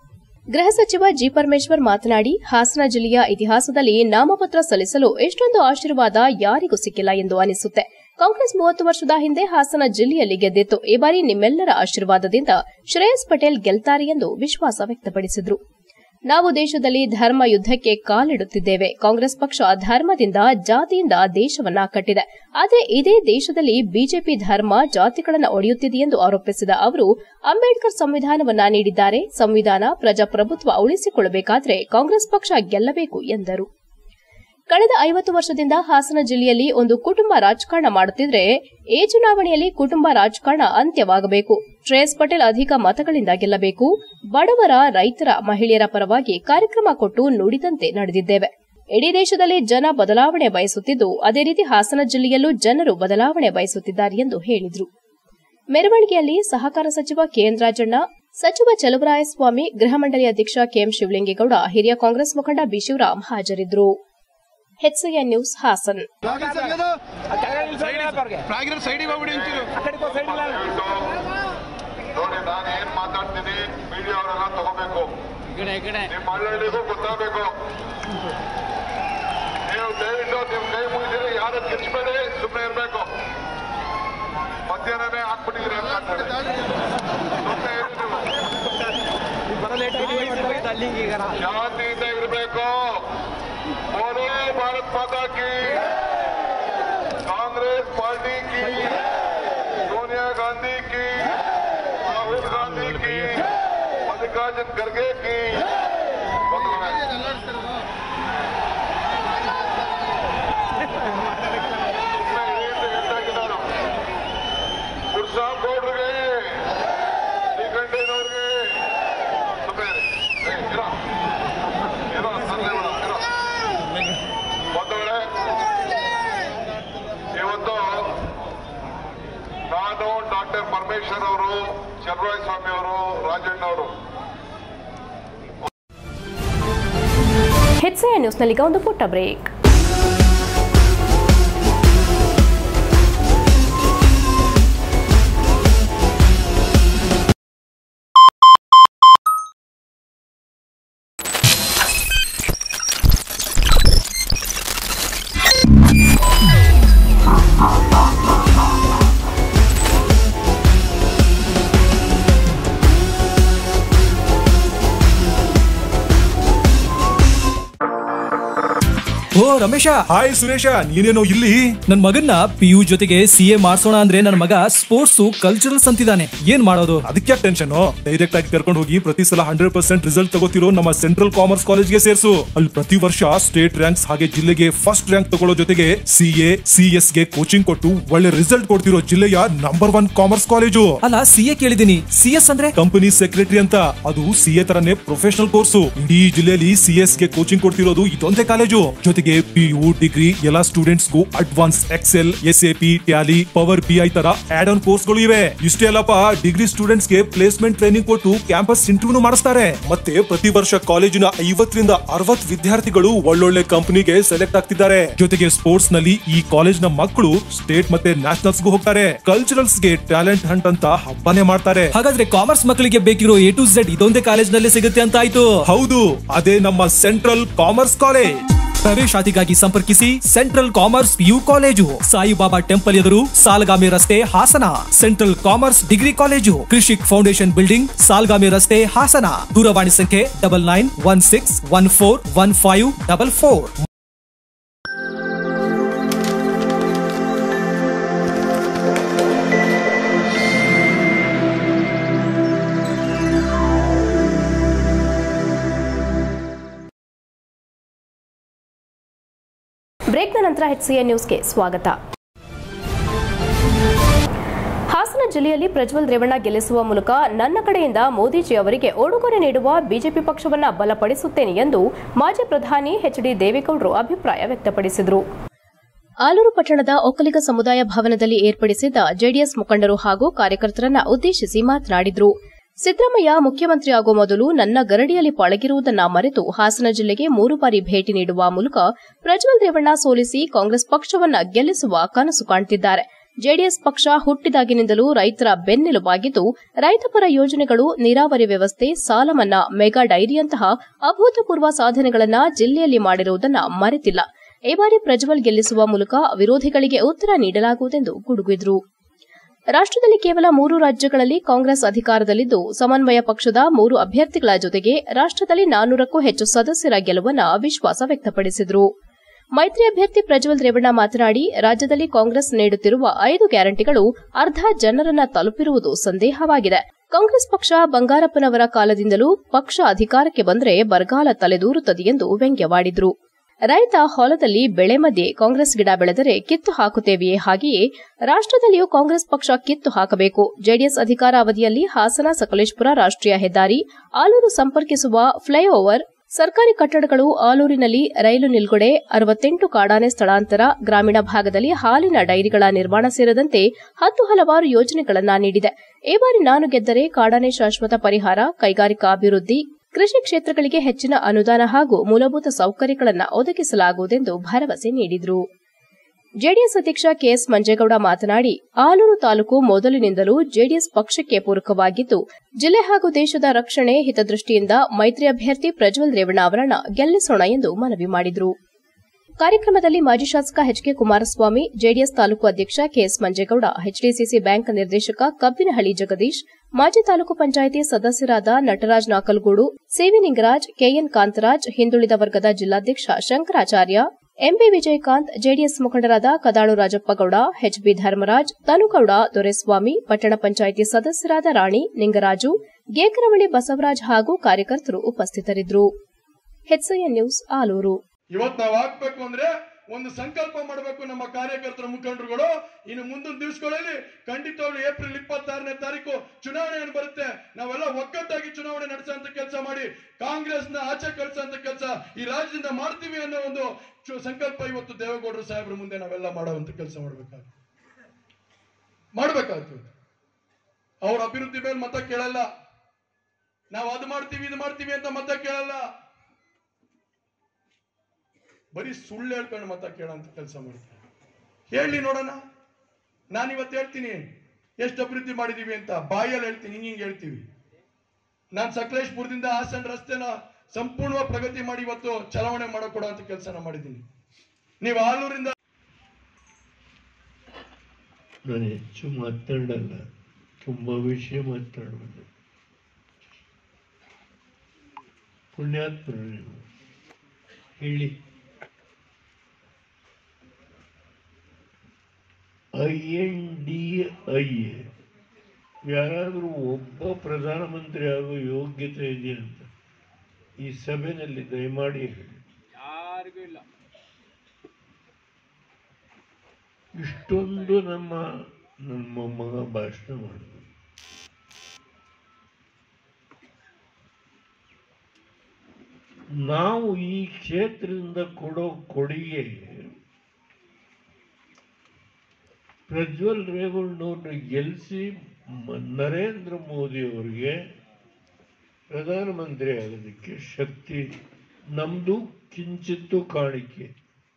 ಗೃಹ ಸಚಿವ ಜಿ ಪರಮೇಶ್ವರ್ ಮಾತನಾಡಿ ಹಾಸನ ಜಿಲ್ಲೆಯ ಇತಿಹಾಸದಲ್ಲಿ ನಾಮಪತ್ರ ಸಲ್ಲಿಸಲು ಎಷ್ಟೊಂದು ಆಶೀರ್ವಾದ ಯಾರಿಗೂ ಸಿಕ್ಕಿಲ್ಲ ಎಂದು ಅನಿಸುತ್ತೆ ಕಾಂಗ್ರೆಸ್ ಮೂವತ್ತು ವರ್ಷದ ಹಿಂದೆ ಹಾಸನ ಜಿಲ್ಲೆಯಲ್ಲಿ ಗೆದ್ದಿತ್ತು ಈ ಬಾರಿ ನಿಮ್ಮೆಲ್ಲರ ಆಶೀರ್ವಾದದಿಂದ ಶ್ರೇಯಸ್ ಪಟೇಲ್ ಗೆಲ್ತಾರೆ ಎಂದು ವಿಶ್ವಾಸ ವ್ಯಕ್ತಪಡಿಸಿದರು ನಾವು ದೇಶದಲ್ಲಿ ಧರ್ಮ ಯುದ್ದಕ್ಕೆ ಕಾಲಿಡುತ್ತಿದ್ದೇವೆ ಕಾಂಗ್ರೆಸ್ ಪಕ್ಷ ಧರ್ಮದಿಂದ ಜಾತಿಯಿಂದ ದೇಶವನ್ನ ಕಟ್ಟಿದೆ ಆದರೆ ಇದೇ ದೇಶದಲ್ಲಿ ಬಿಜೆಪಿ ಧರ್ಮ ಜಾತಿಗಳನ್ನು ಒಡೆಯುತ್ತಿದೆ ಎಂದು ಆರೋಪಿಸಿದ ಅವರು ಅಂಬೇಡ್ಕರ್ ಸಂವಿಧಾನವನ್ನ ನೀಡಿದ್ದಾರೆ ಸಂವಿಧಾನ ಪ್ರಜಾಪ್ರಭುತ್ವ ಉಳಿಸಿಕೊಳ್ಳಬೇಕಾದರೆ ಕಾಂಗ್ರೆಸ್ ಪಕ್ಷ ಗೆಲ್ಲಬೇಕು ಎಂದರು ಕಳೆದ ಐವತ್ತು ವರ್ಷದಿಂದ ಹಾಸನ ಜಿಲ್ಲೆಯಲ್ಲಿ ಒಂದು ಕುಟುಂಬ ರಾಜಕಾರಣ ಮಾಡುತ್ತಿದ್ರೆ ಈ ಚುನಾವಣೆಯಲ್ಲಿ ಕುಟುಂಬ ರಾಜಕಾರಣ ಅಂತ್ಯವಾಗಬೇಕು ಶ್ರೇಯಸ್ ಪಟೇಲ್ ಅಧಿಕ ಮತಗಳಿಂದ ಗೆಲ್ಲಬೇಕು ಬಡವರ ರೈತರ ಮಹಿಳೆಯರ ಪರವಾಗಿ ಕಾರ್ಯಕ್ರಮ ಕೊಟ್ಟು ನುಡಿದಂತೆ ನಡೆದಿದ್ದೇವೆ ಇಡೀ ದೇಶದಲ್ಲಿ ಜನ ಬದಲಾವಣೆ ಬಯಸುತ್ತಿದ್ದು ಅದೇ ರೀತಿ ಹಾಸನ ಜಿಲ್ಲೆಯಲ್ಲೂ ಜನರು ಬದಲಾವಣೆ ಬಯಸುತ್ತಿದ್ದಾರೆ ಎಂದು ಹೇಳಿದರು ಮೆರವಣಿಗೆಯಲ್ಲಿ ಸಹಕಾರ ಸಚಿವ ಕೆಎನ್ ರಾಜಣ್ಣ ಸಚಿವ ಚಲುವರಾಯಸ್ವಾಮಿ ಗೃಹ ಮಂಡಳಿ ಅಧ್ಯಕ್ಷ ಕೆಎಂ ಶಿವಲಿಂಗೇಗೌಡ ಹಿರಿಯ ಕಾಂಗ್ರೆಸ್ ಮುಖಂಡ ಬಿ ಶಿವರಾಮ್ ಹಾಜರಿದ್ದರು ಹೆಚ್ಸಿಎನ್ ನ್ಯೂಸ್ ಹಾಸನ್ ಪ್ರಾಗಿರೋ ಸೈಡಿಗೆ ಹೋಗ್ಬಿಡಿ ಒಂಚೂರು ನೋಡಿ ನಾನು ಏನ್ ಮಾತಾಡ್ತೀನಿ ಮೀಡಿಯಾ ಅವರೆಲ್ಲ ತಗೋಬೇಕು ನಿಮ್ಮ ಹಳ್ಳಿಗೂ ಗೊತ್ತಾಗಬೇಕು ನೀವು ದಯವಿಟ್ಟು ನಿಮ್ ಕೈ ಮುಗಿದಿರಿ ಯಾರು ಕಿಚ್ಬೇಡಿ ಸುಮ್ಮನೆ ಇರ್ಬೇಕು ಮಧ್ಯಾಹ್ನನೇ ಹಾಕ್ಬಿಟ್ಟಿದ್ರಿ ಅಂತ ಕಾಣ್ತದೆ. ಸುಮ್ನೆ ಇರಿ ನೀವು. ಶಾಂತಿಯಿಂದ ಇರಬೇಕು ಮೋದಿ ಭಾರತ್ ಮಾತಾ ಕಿ ಕಾಂಗ್ರೆಸ್ ಪಾರ್ಟಿ ಕಿ सोनिया गांधी की राहुल गांधी की मल्लिकार्जुन खड़गे की ಗುರ್ಸಾಬ್ ಗೌಡ್ರಿಗೆ ಶ್ರೀಕಂಠಯ್ಯನವ್ರಿಗೆ ಸುಮ್ಮನೆ ಇರೋ ಇರೋ ಸರ್ಲೆ ಬಿಡು, ಇರೋ ಬಂದವಳೆ ಇವತ್ತು ನಾನು ಡಾಕ್ಟರ್ ಪರಮೇಶ್ವರ್ ಅವರು ಚಲರಾಯ ಸ್ವಾಮಿ ಅವರು ರಾಜಣ್ಣ ಅವರು ಹೆಚ್ಸಿಎನ್ ನ್ಯೂಸ್ನಲ್ಲೀಗ ಒಂದು ಪುಟ್ಟ ಬ್ರೇಕ್ ಓ ರಮೇಶ ಹಾಯ್ ಸುರೇಶ ನೀನೇನೋ ಇಲ್ಲಿ ನನ್ ಮಗನ್ನ ಪಿ ಯು ಜೊತೆಗೆ ಸಿ ಎ ಮಾಡ್ಸೋಣ ಅಂದ್ರೆ ನನ್ನ ಮಗ ಸ್ಪೋರ್ಟ್ಸ್ ಕಲ್ಚರಲ್ಸ್ ಅಂತಿದ್ದಾನೆ ಏನ್ ಮಾಡೋದು ಅದಕ್ಕೆ ಟೆನ್ಷನ್ ಡೈರೆಕ್ಟ್ ಆಗಿ ಕರ್ಕೊಂಡು ಹೋಗಿ ಪ್ರತಿ ಸಲ ಹಂಡ್ರೆಡ್ ಪರ್ಸೆಂಟ್ ರಿಸಲ್ಟ್ ತಗೋತಿರೋ ನಮ್ಮ ಸೆಂಟ್ರಲ್ ಕಾಮರ್ಸ್ ಕಾಲೇಜ್ಗೆ ಸೇರ್ಸು ಅಲ್ಲಿ ಪ್ರತಿ ವರ್ಷ ಸ್ಟೇಟ್ ರ್ಯಾಂಕ್ಸ್ ಹಾಗೆ ಜಿಲ್ಲೆಗೆ ಫಸ್ಟ್ ರ್ಯಾಂಕ್ ತಗೊಳ್ಳೋ ಜೊತೆಗೆ ಸಿ ಎ ಸಿ ಎಸ್ ಗೆ ಕೋಚಿಂಗ್ ಕೊಟ್ಟು ಒಳ್ಳೆ ರಿಸಲ್ಟ್ ಕೊಡ್ತಿರೋ ಜಿಲ್ಲೆಯ ನಂಬರ್ ಒನ್ ಕಾಮರ್ಸ್ ಕಾಲೇಜು ಅಲ್ಲ ಸಿ ಎ ಕೇಳಿದೀನಿ ಸಿ ಎಸ್ ಅಂದ್ರೆ ಕಂಪನಿ ಸೆಕ್ರೆಟರಿ ಅಂತ ಅದು ಸಿ ಎ ತರನೇ ಪ್ರೊಫೆಷನಲ್ ಕೋರ್ಸು ಇಡೀ ಜಿಲ್ಲೆಯಲ್ಲಿ ಸಿ ಎಸ್ ಗೆ ಕೋಚಿಂಗ್ ಕೊಡ್ತಿರೋದು ಇದೊಂದೇ ಕಾಲೇಜು ಜೊತೆಗೆ ಪಿ ಯು ಡಿಗ್ರಿ ಎಲ್ಲಾ ಸ್ಟೂಡೆಂಟ್ಸ್ ಗೂ advance Excel S A P Tally Power B I ತರ ಆಡ್ ಆನ್ ಕೋರ್ಸ್ ಗಳು ಇವೆ ಇಷ್ಟೇ ಅಲ್ಲಪ್ಪ ಡಿಗ್ರಿ ಸ್ಟೂಡೆಂಟ್ಸ್ ಗೆ ಪ್ಲೇಸ್ಮೆಂಟ್ ಟ್ರೈನಿಂಗ್ ಕೊಟ್ಟು ಕ್ಯಾಂಪಸ್ ಇಂಟರ್ವ್ಯೂ ಮಾಡಿಸ್ತಾರೆ ಮತ್ತೆ ಪ್ರತಿ ವರ್ಷ ಕಾಲೇಜಿನ ಐವತ್ತರಿಂದ ಅರವತ್ ವಿದ್ಯಾರ್ಥಿಗಳು ಒಳ್ಳೊಳ್ಳೆ ಕಂಪನಿಗೆ ಸೆಲೆಕ್ಟ್ ಆಗ್ತಿದ್ದಾರೆ ಜೊತೆಗೆ ಸ್ಪೋರ್ಟ್ಸ್ ನಲ್ಲಿ ಈ ಕಾಲೇಜ್ ನ ಮಕ್ಕಳು ಸ್ಟೇಟ್ ಮತ್ತೆ ನ್ಯಾಷನಲ್ಸ್ ಗೂ ಹೋಗ್ತಾರೆ ಕಲ್ಚರಲ್ಸ್ ಗೆ ಟ್ಯಾಲೆಂಟ್ ಹಂಟ್ ಅಂತ ಹಬ್ಬನೇ ಮಾಡ್ತಾರೆ ಹಾಗಾದ್ರೆ ಕಾಮರ್ಸ್ ಮಕ್ಕಳಿಗೆ ಬೇಕಿರೋ ಎ ಟು ಝೆಡ್ ಇದೊಂದೇ ಕಾಲೇಜ್ ನಲ್ಲಿ ಸಿಗುತ್ತೆ ಅಂತ ಆಯ್ತು ಹೌದು ಅದೇ ನಮ್ಮ ಸೆಂಟ್ರಲ್ ಕಾಮರ್ಸ್ ಕಾಲೇಜ್ ಪ್ರವೇಶಾತಿಗಾಗಿ ಸಂಪರ್ಕಿಸಿ central commerce PU college Saibaba temple ಎದುರು ಸಾಲಗಾಮಿ ರಸ್ತೆ Hassan central commerce degree college Krishik foundation building Salgami ರಸ್ತೆ ಹಾಸನ ದೂರವಾಣಿ ಸಂಖ್ಯೆ double nine one six one four one five double four ಬ್ರೇಕ್ನ ನಂತರ ಎಚ್ಸಿಎನ್ ನ್ಯೂಸ್ಗೆ ಸ್ವಾಗತ ಹಾಸನ ಜಿಲ್ಲೆಯಲ್ಲಿ ಪ್ರಜ್ವಲ್ ರೇವಣ್ಣ ಗೆಲ್ಲಿಸುವ ಮೂಲಕ ನನ್ನ ಕಡೆಯಿಂದ ಮೋದಿಜಿ ಅವರಿಗೆ ಉಡುಗೊರೆ ನೀಡುವ ಬಿಜೆಪಿ ಪಕ್ಷವನ್ನ ಬಲಪಡಿಸುತ್ತೇನೆ ಎಂದು ಮಾಜಿ ಪ್ರಧಾನಿ ಎಚ್ ಡಿ ದೇವೇಗೌಡರು ಅಭಿಪ್ರಾಯ ವ್ಯಕ್ತಪಡಿಸಿದರು ಆಲೂರು ಪಟ್ಟಣದ ಒಕ್ಕಲಿಗ ಸಮುದಾಯ ಭವನದಲ್ಲಿ ಏರ್ಪಡಿಸಿದ್ದ ಜೆಡಿಎಸ್ ಮುಖಂಡರು ಹಾಗೂ ಕಾರ್ಯಕರ್ತರನ್ನ ಉದ್ದೇಶಿಸಿ ಮಾತನಾಡಿದರು ಸಿದ್ದರಾಮಯ್ಯ ಮುಖ್ಯಮಂತ್ರಿ ಆಗುವ ಮೊದಲು ನನ್ನ ಗರಡಿಯಲ್ಲಿ ಪಳಗಿರುವುದನ್ನ ಮರೆತು ಹಾಸನ ಜಿಲ್ಲೆಗೆ ಮೂರು ಬಾರಿ ಭೇಟಿ ನೀಡುವ ಮೂಲಕ ಪ್ರಜ್ವಲ್ ರೇವಣ್ಣ ಸೋಲಿಸಿ ಕಾಂಗ್ರೆಸ್ ಪಕ್ಷವನ್ನ ಗೆಲ್ಲಿಸುವ ಕನಸು ಕಾಣುತ್ತಿದ್ದಾರೆ ಜೆಡಿಎಸ್ ಪಕ್ಷ ಹುಟ್ಟಿದಾಗಿನಿಂದಲೂ ರೈತರ ಬೆನ್ನೆಲುಬಾಗಿದ್ದು ರೈತಪರ ಯೋಜನೆಗಳು ನೀರಾವರಿ ವ್ಯವಸ್ಥೆ ಸಾಲ ಮನ್ನಾ ಮೆಗಾ ಡೈರಿಯಂತಹ ಅಭೂತಪೂರ್ವ ಸಾಧನೆಗಳನ್ನ ಜಿಲ್ಲೆಯಲ್ಲಿ ಮಾಡಿರುವುದನ್ನ ಮರೆತಿಲ್ಲ ಈ ಬಾರಿ ಪ್ರಜ್ವಲ್ ಗೆಲ್ಲಿಸುವ ಮೂಲಕ ವಿರೋಧಿಗಳಿಗೆ ಉತ್ತರ ನೀಡಲಾಗುವುದೆಂದು ಗುಡುಗಿದ್ರು ರಾಷ್ಟ್ರದಲ್ಲಿ ಕೇವಲ ಮೂರು ರಾಜ್ಯಗಳಲ್ಲಿ ಕಾಂಗ್ರೆಸ್ ಅಧಿಕಾರದಲ್ಲಿದ್ದು ಸಮನ್ವಯ ಪಕ್ಷದ ಮೂರು ಅಭ್ಯರ್ಥಿಗಳ ಜೊತೆಗೆ ರಾಷ್ಟ್ರದಲ್ಲಿ ನಾನ್ನೂರಕ್ಕೂ ಹೆಚ್ಚು ಸದಸ್ಯರ ಗೆಲುವನ್ನ ವಿಶ್ವಾಸ ವ್ಯಕ್ತಪಡಿಸಿದರು ಮೈತ್ರಿ ಅಭ್ಯರ್ಥಿ ಪ್ರಜ್ವಲ್ ರೇವಣ್ಣ ಮಾತನಾಡಿ ರಾಜ್ಯದಲ್ಲಿ ಕಾಂಗ್ರೆಸ್ ನೀಡುತ್ತಿರುವ ಐದು ಗ್ಯಾರಂಟಿಗಳು ಅರ್ಧ ಜನರನ್ನ ತಲುಪಿರುವುದು ಸಂದೇಹವಾಗಿದೆ ಕಾಂಗ್ರೆಸ್ ಪಕ್ಷ ಬಂಗಾರಪ್ಪನವರ ಕಾಲದಿಂದಲೂ ಪಕ್ಷ ಅಧಿಕಾರಕ್ಕೆ ಬಂದರೆ ಬರಗಾಲ ತಲೆದೂರುತ್ತದೆ ಎಂದು ವ್ಯಂಗ್ಯವಾಡಿದ್ರು ರೈತ ಹೊಲದಲ್ಲಿ ಬೆಳೆ ಮಧ್ಯೆ ಕಾಂಗ್ರೆಸ್ ಗಿಡ ಬೆಳೆದರೆ ಕಿತ್ತು ಹಾಕುತ್ತೇವೆಯೇ ಹಾಗೆಯೇ ರಾಷ್ಟ್ರದಲ್ಲಿಯೂ ಕಾಂಗ್ರೆಸ್ ಪಕ್ಷ ಕಿತ್ತು ಹಾಕಬೇಕು ಜೆಡಿಎಸ್ ಅಧಿಕಾರ ಅವಧಿಯಲ್ಲಿ ಹಾಸನ ಸಕಲೇಶ್ಪುರ ರಾಷ್ಟ್ರೀಯ ಹೆದ್ದಾರಿ ಆಲೂರು ಸಂಪರ್ಕಿಸುವ ಫ್ಲೈಓವರ್ ಸರ್ಕಾರಿ ಕಟ್ಟಡಗಳು ಆಲೂರಿನಲ್ಲಿ ರೈಲು ನಿಲ್ಗಡೆ ಅರವತ್ತೆಂಟು ಕಾಡಾನೆ ಸ್ಥಳಾಂತರ ಗ್ರಾಮೀಣ ಭಾಗದಲ್ಲಿ ಹಾಲಿನ ಡೈರಿಗಳ ನಿರ್ಮಾಣ ಸೇರಿದಂತೆ ಹತ್ತು ಹಲವಾರು ಯೋಜನೆಗಳನ್ನ ನೀಡಿದೆ ಈ ಬಾರಿ ನಾನು ಗೆದ್ದರೆ ಕಾಡಾನೆ ಶಾಶ್ವತ ಪರಿಹಾರ ಕೈಗಾರಿಕಾ ಅಭಿವೃದ್ಧಿ ಕೃಷಿ ಕ್ಷೇತ್ರಗಳಿಗೆ ಹೆಚ್ಚಿನ ಅನುದಾನ ಹಾಗೂ ಮೂಲಭೂತ ಸೌಕರ್ಯಗಳನ್ನು ಒದಗಿಸಲಾಗುವುದೆಂದು ಭರವಸೆ ನೀಡಿದರು ಜೆಡಿಎಸ್ ಅಧ್ಯಕ್ಷ ಕೆಎಸ್ ಮಂಜೇಗೌಡ ಮಾತನಾಡಿ ಆಲೂರು ತಾಲೂಕು ಮೊದಲಿನಿಂದಲೂ ಜೆಡಿಎಸ್ ಪಕ್ಷಕ್ಕೆ ಪೂರಕವಾಗಿದ್ದು ಜಿಲ್ಲೆ ಹಾಗೂ ದೇಶದ ರಕ್ಷಣೆ ಹಿತದೃಷ್ಟಿಯಿಂದ ಮೈತ್ರಿ ಅಭ್ಯರ್ಥಿ ಪ್ರಜ್ವಲ್ ರೇವಣ್ಣ ಅವರನ್ನ ಗೆಲ್ಲಿಸೋಣ ಎಂದು ಮನವಿ ಮಾಡಿದರು ಕಾರ್ಯಕ್ರಮದಲ್ಲಿ ಮಾಜಿ ಶಾಸಕ ಎಚ್ಕೆ ಕುಮಾರಸ್ವಾಮಿ ಜೆಡಿಎಸ್ ತಾಲೂಕು ಅಧ್ಯಕ್ಷ ಕೆಎಸ್ ಮಂಜೇಗೌಡ ಎಚ್ಡಿಸಿಸಿ ಬ್ಯಾಂಕ್ ನಿರ್ದೇಶಕ ಕಬ್ಬಿನಹಳ್ಳಿ ಜಗದೀಶ್ ಮಾಜಿ ತಾಲೂಕು ಪಂಚಾಯಿತಿ ಸದಸ್ಯರಾದ ನಟರಾಜ್ ನಾಕಲ್ಗೂಡು ಸಿವಿ ನಿಂಗರಾಜ್ ಕೆಎನ್ ಕಾಂತರಾಜ್ ಹಿಂದುಳಿದ ವರ್ಗದ ಜಿಲ್ಲಾಧ್ಯಕ್ಷ ಶಂಕರಾಚಾರ್ಯ ಎಂಬಿ ವಿಜಯಕಾಂತ್ ಜೆಡಿಎಸ್ ಮುಖಂಡರಾದ ಕದಾಳು ರಾಜಪ್ಪಗೌಡ ಎಚ್ಬಿ ಧರ್ಮರಾಜ್ ತನುಗೌಡ ದೊರೆಸ್ವಾಮಿ ಪಟ್ಟಣ ಪಂಚಾಯಿತಿ ಸದಸ್ಯರಾದ ರಾಣಿ ನಿಂಗರಾಜು ಗೇಕರವಳ್ಳಿ ಬಸವರಾಜ್ ಹಾಗೂ ಕಾರ್ಯಕರ್ತರು ಉಪಸ್ಥಿತರಿದ್ದರು ಹೆಚ್ಐಎನ್ ನ್ಯೂಸ್ ಆಲೂರು ಇವತ್ತು ನಾವು ಹಾಕ್ಬೇಕು ಅಂದ್ರೆ ಒಂದು ಸಂಕಲ್ಪ ಮಾಡಬೇಕು ನಮ್ಮ ಕಾರ್ಯಕರ್ತರ ಮುಖಂಡರುಗಳು ಇನ್ನು ಮುಂದಿನ ದಿವಸಗಳಲ್ಲಿ ಖಂಡಿತವಾಗ್ಲೂ ಏಪ್ರಿಲ್ ಇಪ್ಪತ್ತಾರನೇ ತಾರೀಕು ಚುನಾವಣೆ ಏನು ಬರುತ್ತೆ ನಾವೆಲ್ಲ ಒಗ್ಗಟ್ಟಾಗಿ ಚುನಾವಣೆ ನಡೆಸೋಂತ ಕೆಲಸ ಮಾಡಿ ಕಾಂಗ್ರೆಸ್ ನ ಆಚೆ ಕಳಿಸೋಂತ ಕೆಲಸ ಈ ರಾಜ್ಯದಿಂದ ಮಾಡ್ತೀವಿ ಅನ್ನೋ ಒಂದು ಚು- ಸಂಕಲ್ಪ ಇವತ್ತು ದೇವೇಗೌಡರು ಸಾಹೇಬ್ರ ಮುಂದೆ ನಾವೆಲ್ಲ ಮಾಡುವಂತ ಕೆಲಸ ಮಾಡ್ಬೇಕಾಗುತ್ತೆ ಮಾಡ್ಬೇಕಾಗ್ತದೆ ಅವ್ರ ಅಭಿವೃದ್ಧಿ ಮೇಲೆ ಮತ ಕೇಳಲ್ಲ ನಾವು ಅದು ಮಾಡ್ತೀವಿ ಇದು ಮಾಡ್ತೀವಿ ಅಂತ ಮತ ಕೇಳಲ್ಲ ಬರೀ ಸುಳ್ಳು ಹೇಳ್ಕೊಂಡು ಮತ ಕೇಳೋಂತ ಕೆಲಸ ಮಾಡ್ತಾರೆ ಹೇಳಿ ನೋಡೋಣ ನಾನು ಇವತ್ತು ಹೇಳ್ತೀನಿ ಎಷ್ಟು ಅಭಿವೃದ್ಧಿ ಮಾಡಿದೀವಿ ಅಂತ ಬಾಯಲ್ಲಿ ಹೇಳ್ತೀನಿ ಹಿಂಗೆ ಹಿಂಗೆ ಹೇಳ್ತೀವಿ ನಾನು ಸಕಲೇಶ್ಪುರದಿಂದ ಹಾಸನ್ ರಸ್ತೆನ ಸಂಪೂರ್ಣವಾಗಿ ಪ್ರಗತಿ ಮಾಡಿ ಇವತ್ತು ಚಲಾವಣೆ ಮಾಡೋ ಕೊಡೋ ಅಂತ ಕೆಲಸನ ಮಾಡಿದ್ದೀನಿ ನೀವು ಆಲೂರಿಂದ ನಾನು ಹೆಚ್ಚು ಮಾತನಾಡಲ್ಲ ತುಂಬ ವಿಷಯ ಮಾತನಾಡುವುದು ಪುಣ್ಯಾತ್ಮರು ನೀವು ಹೇಳಿ ಐ ಎನ್ ಡಿ ಐ ಯಾರಾದರೂ ಒಬ್ಬ ಪ್ರಧಾನಮಂತ್ರಿ ಆಗೋ ಯೋಗ್ಯತೆ ಇದೆಯಾ ಅಂತ ಈ ಸಭೆಯಲ್ಲಿ ದಯಮಾಡಿ ಹೇಳಿ ಇಷ್ಟೊಂದು ನಮ್ಮ ನಮ್ಮ ಮಗ ಭಾಷಣ ಮಾಡಿದ್ರು ನಾವು ಈ ಕ್ಷೇತ್ರದಿಂದ ಕೊಡೋ ಕೊಡುಗೆ ಪ್ರಜ್ವಲ್ ರೇವಣ್ಣವ್ರನ್ನ ಗೆಲ್ಲಿಸಿ ಮ- ನರೇಂದ್ರ ಮೋದಿ ಅವರಿಗೆ ಪ್ರಧಾನಮಂತ್ರಿ ಆಗೋದಕ್ಕೆ ಶಕ್ತಿ ನಮ್ದು ಕಿಂಚಿತ್ತು ಕಾಣಿಕೆ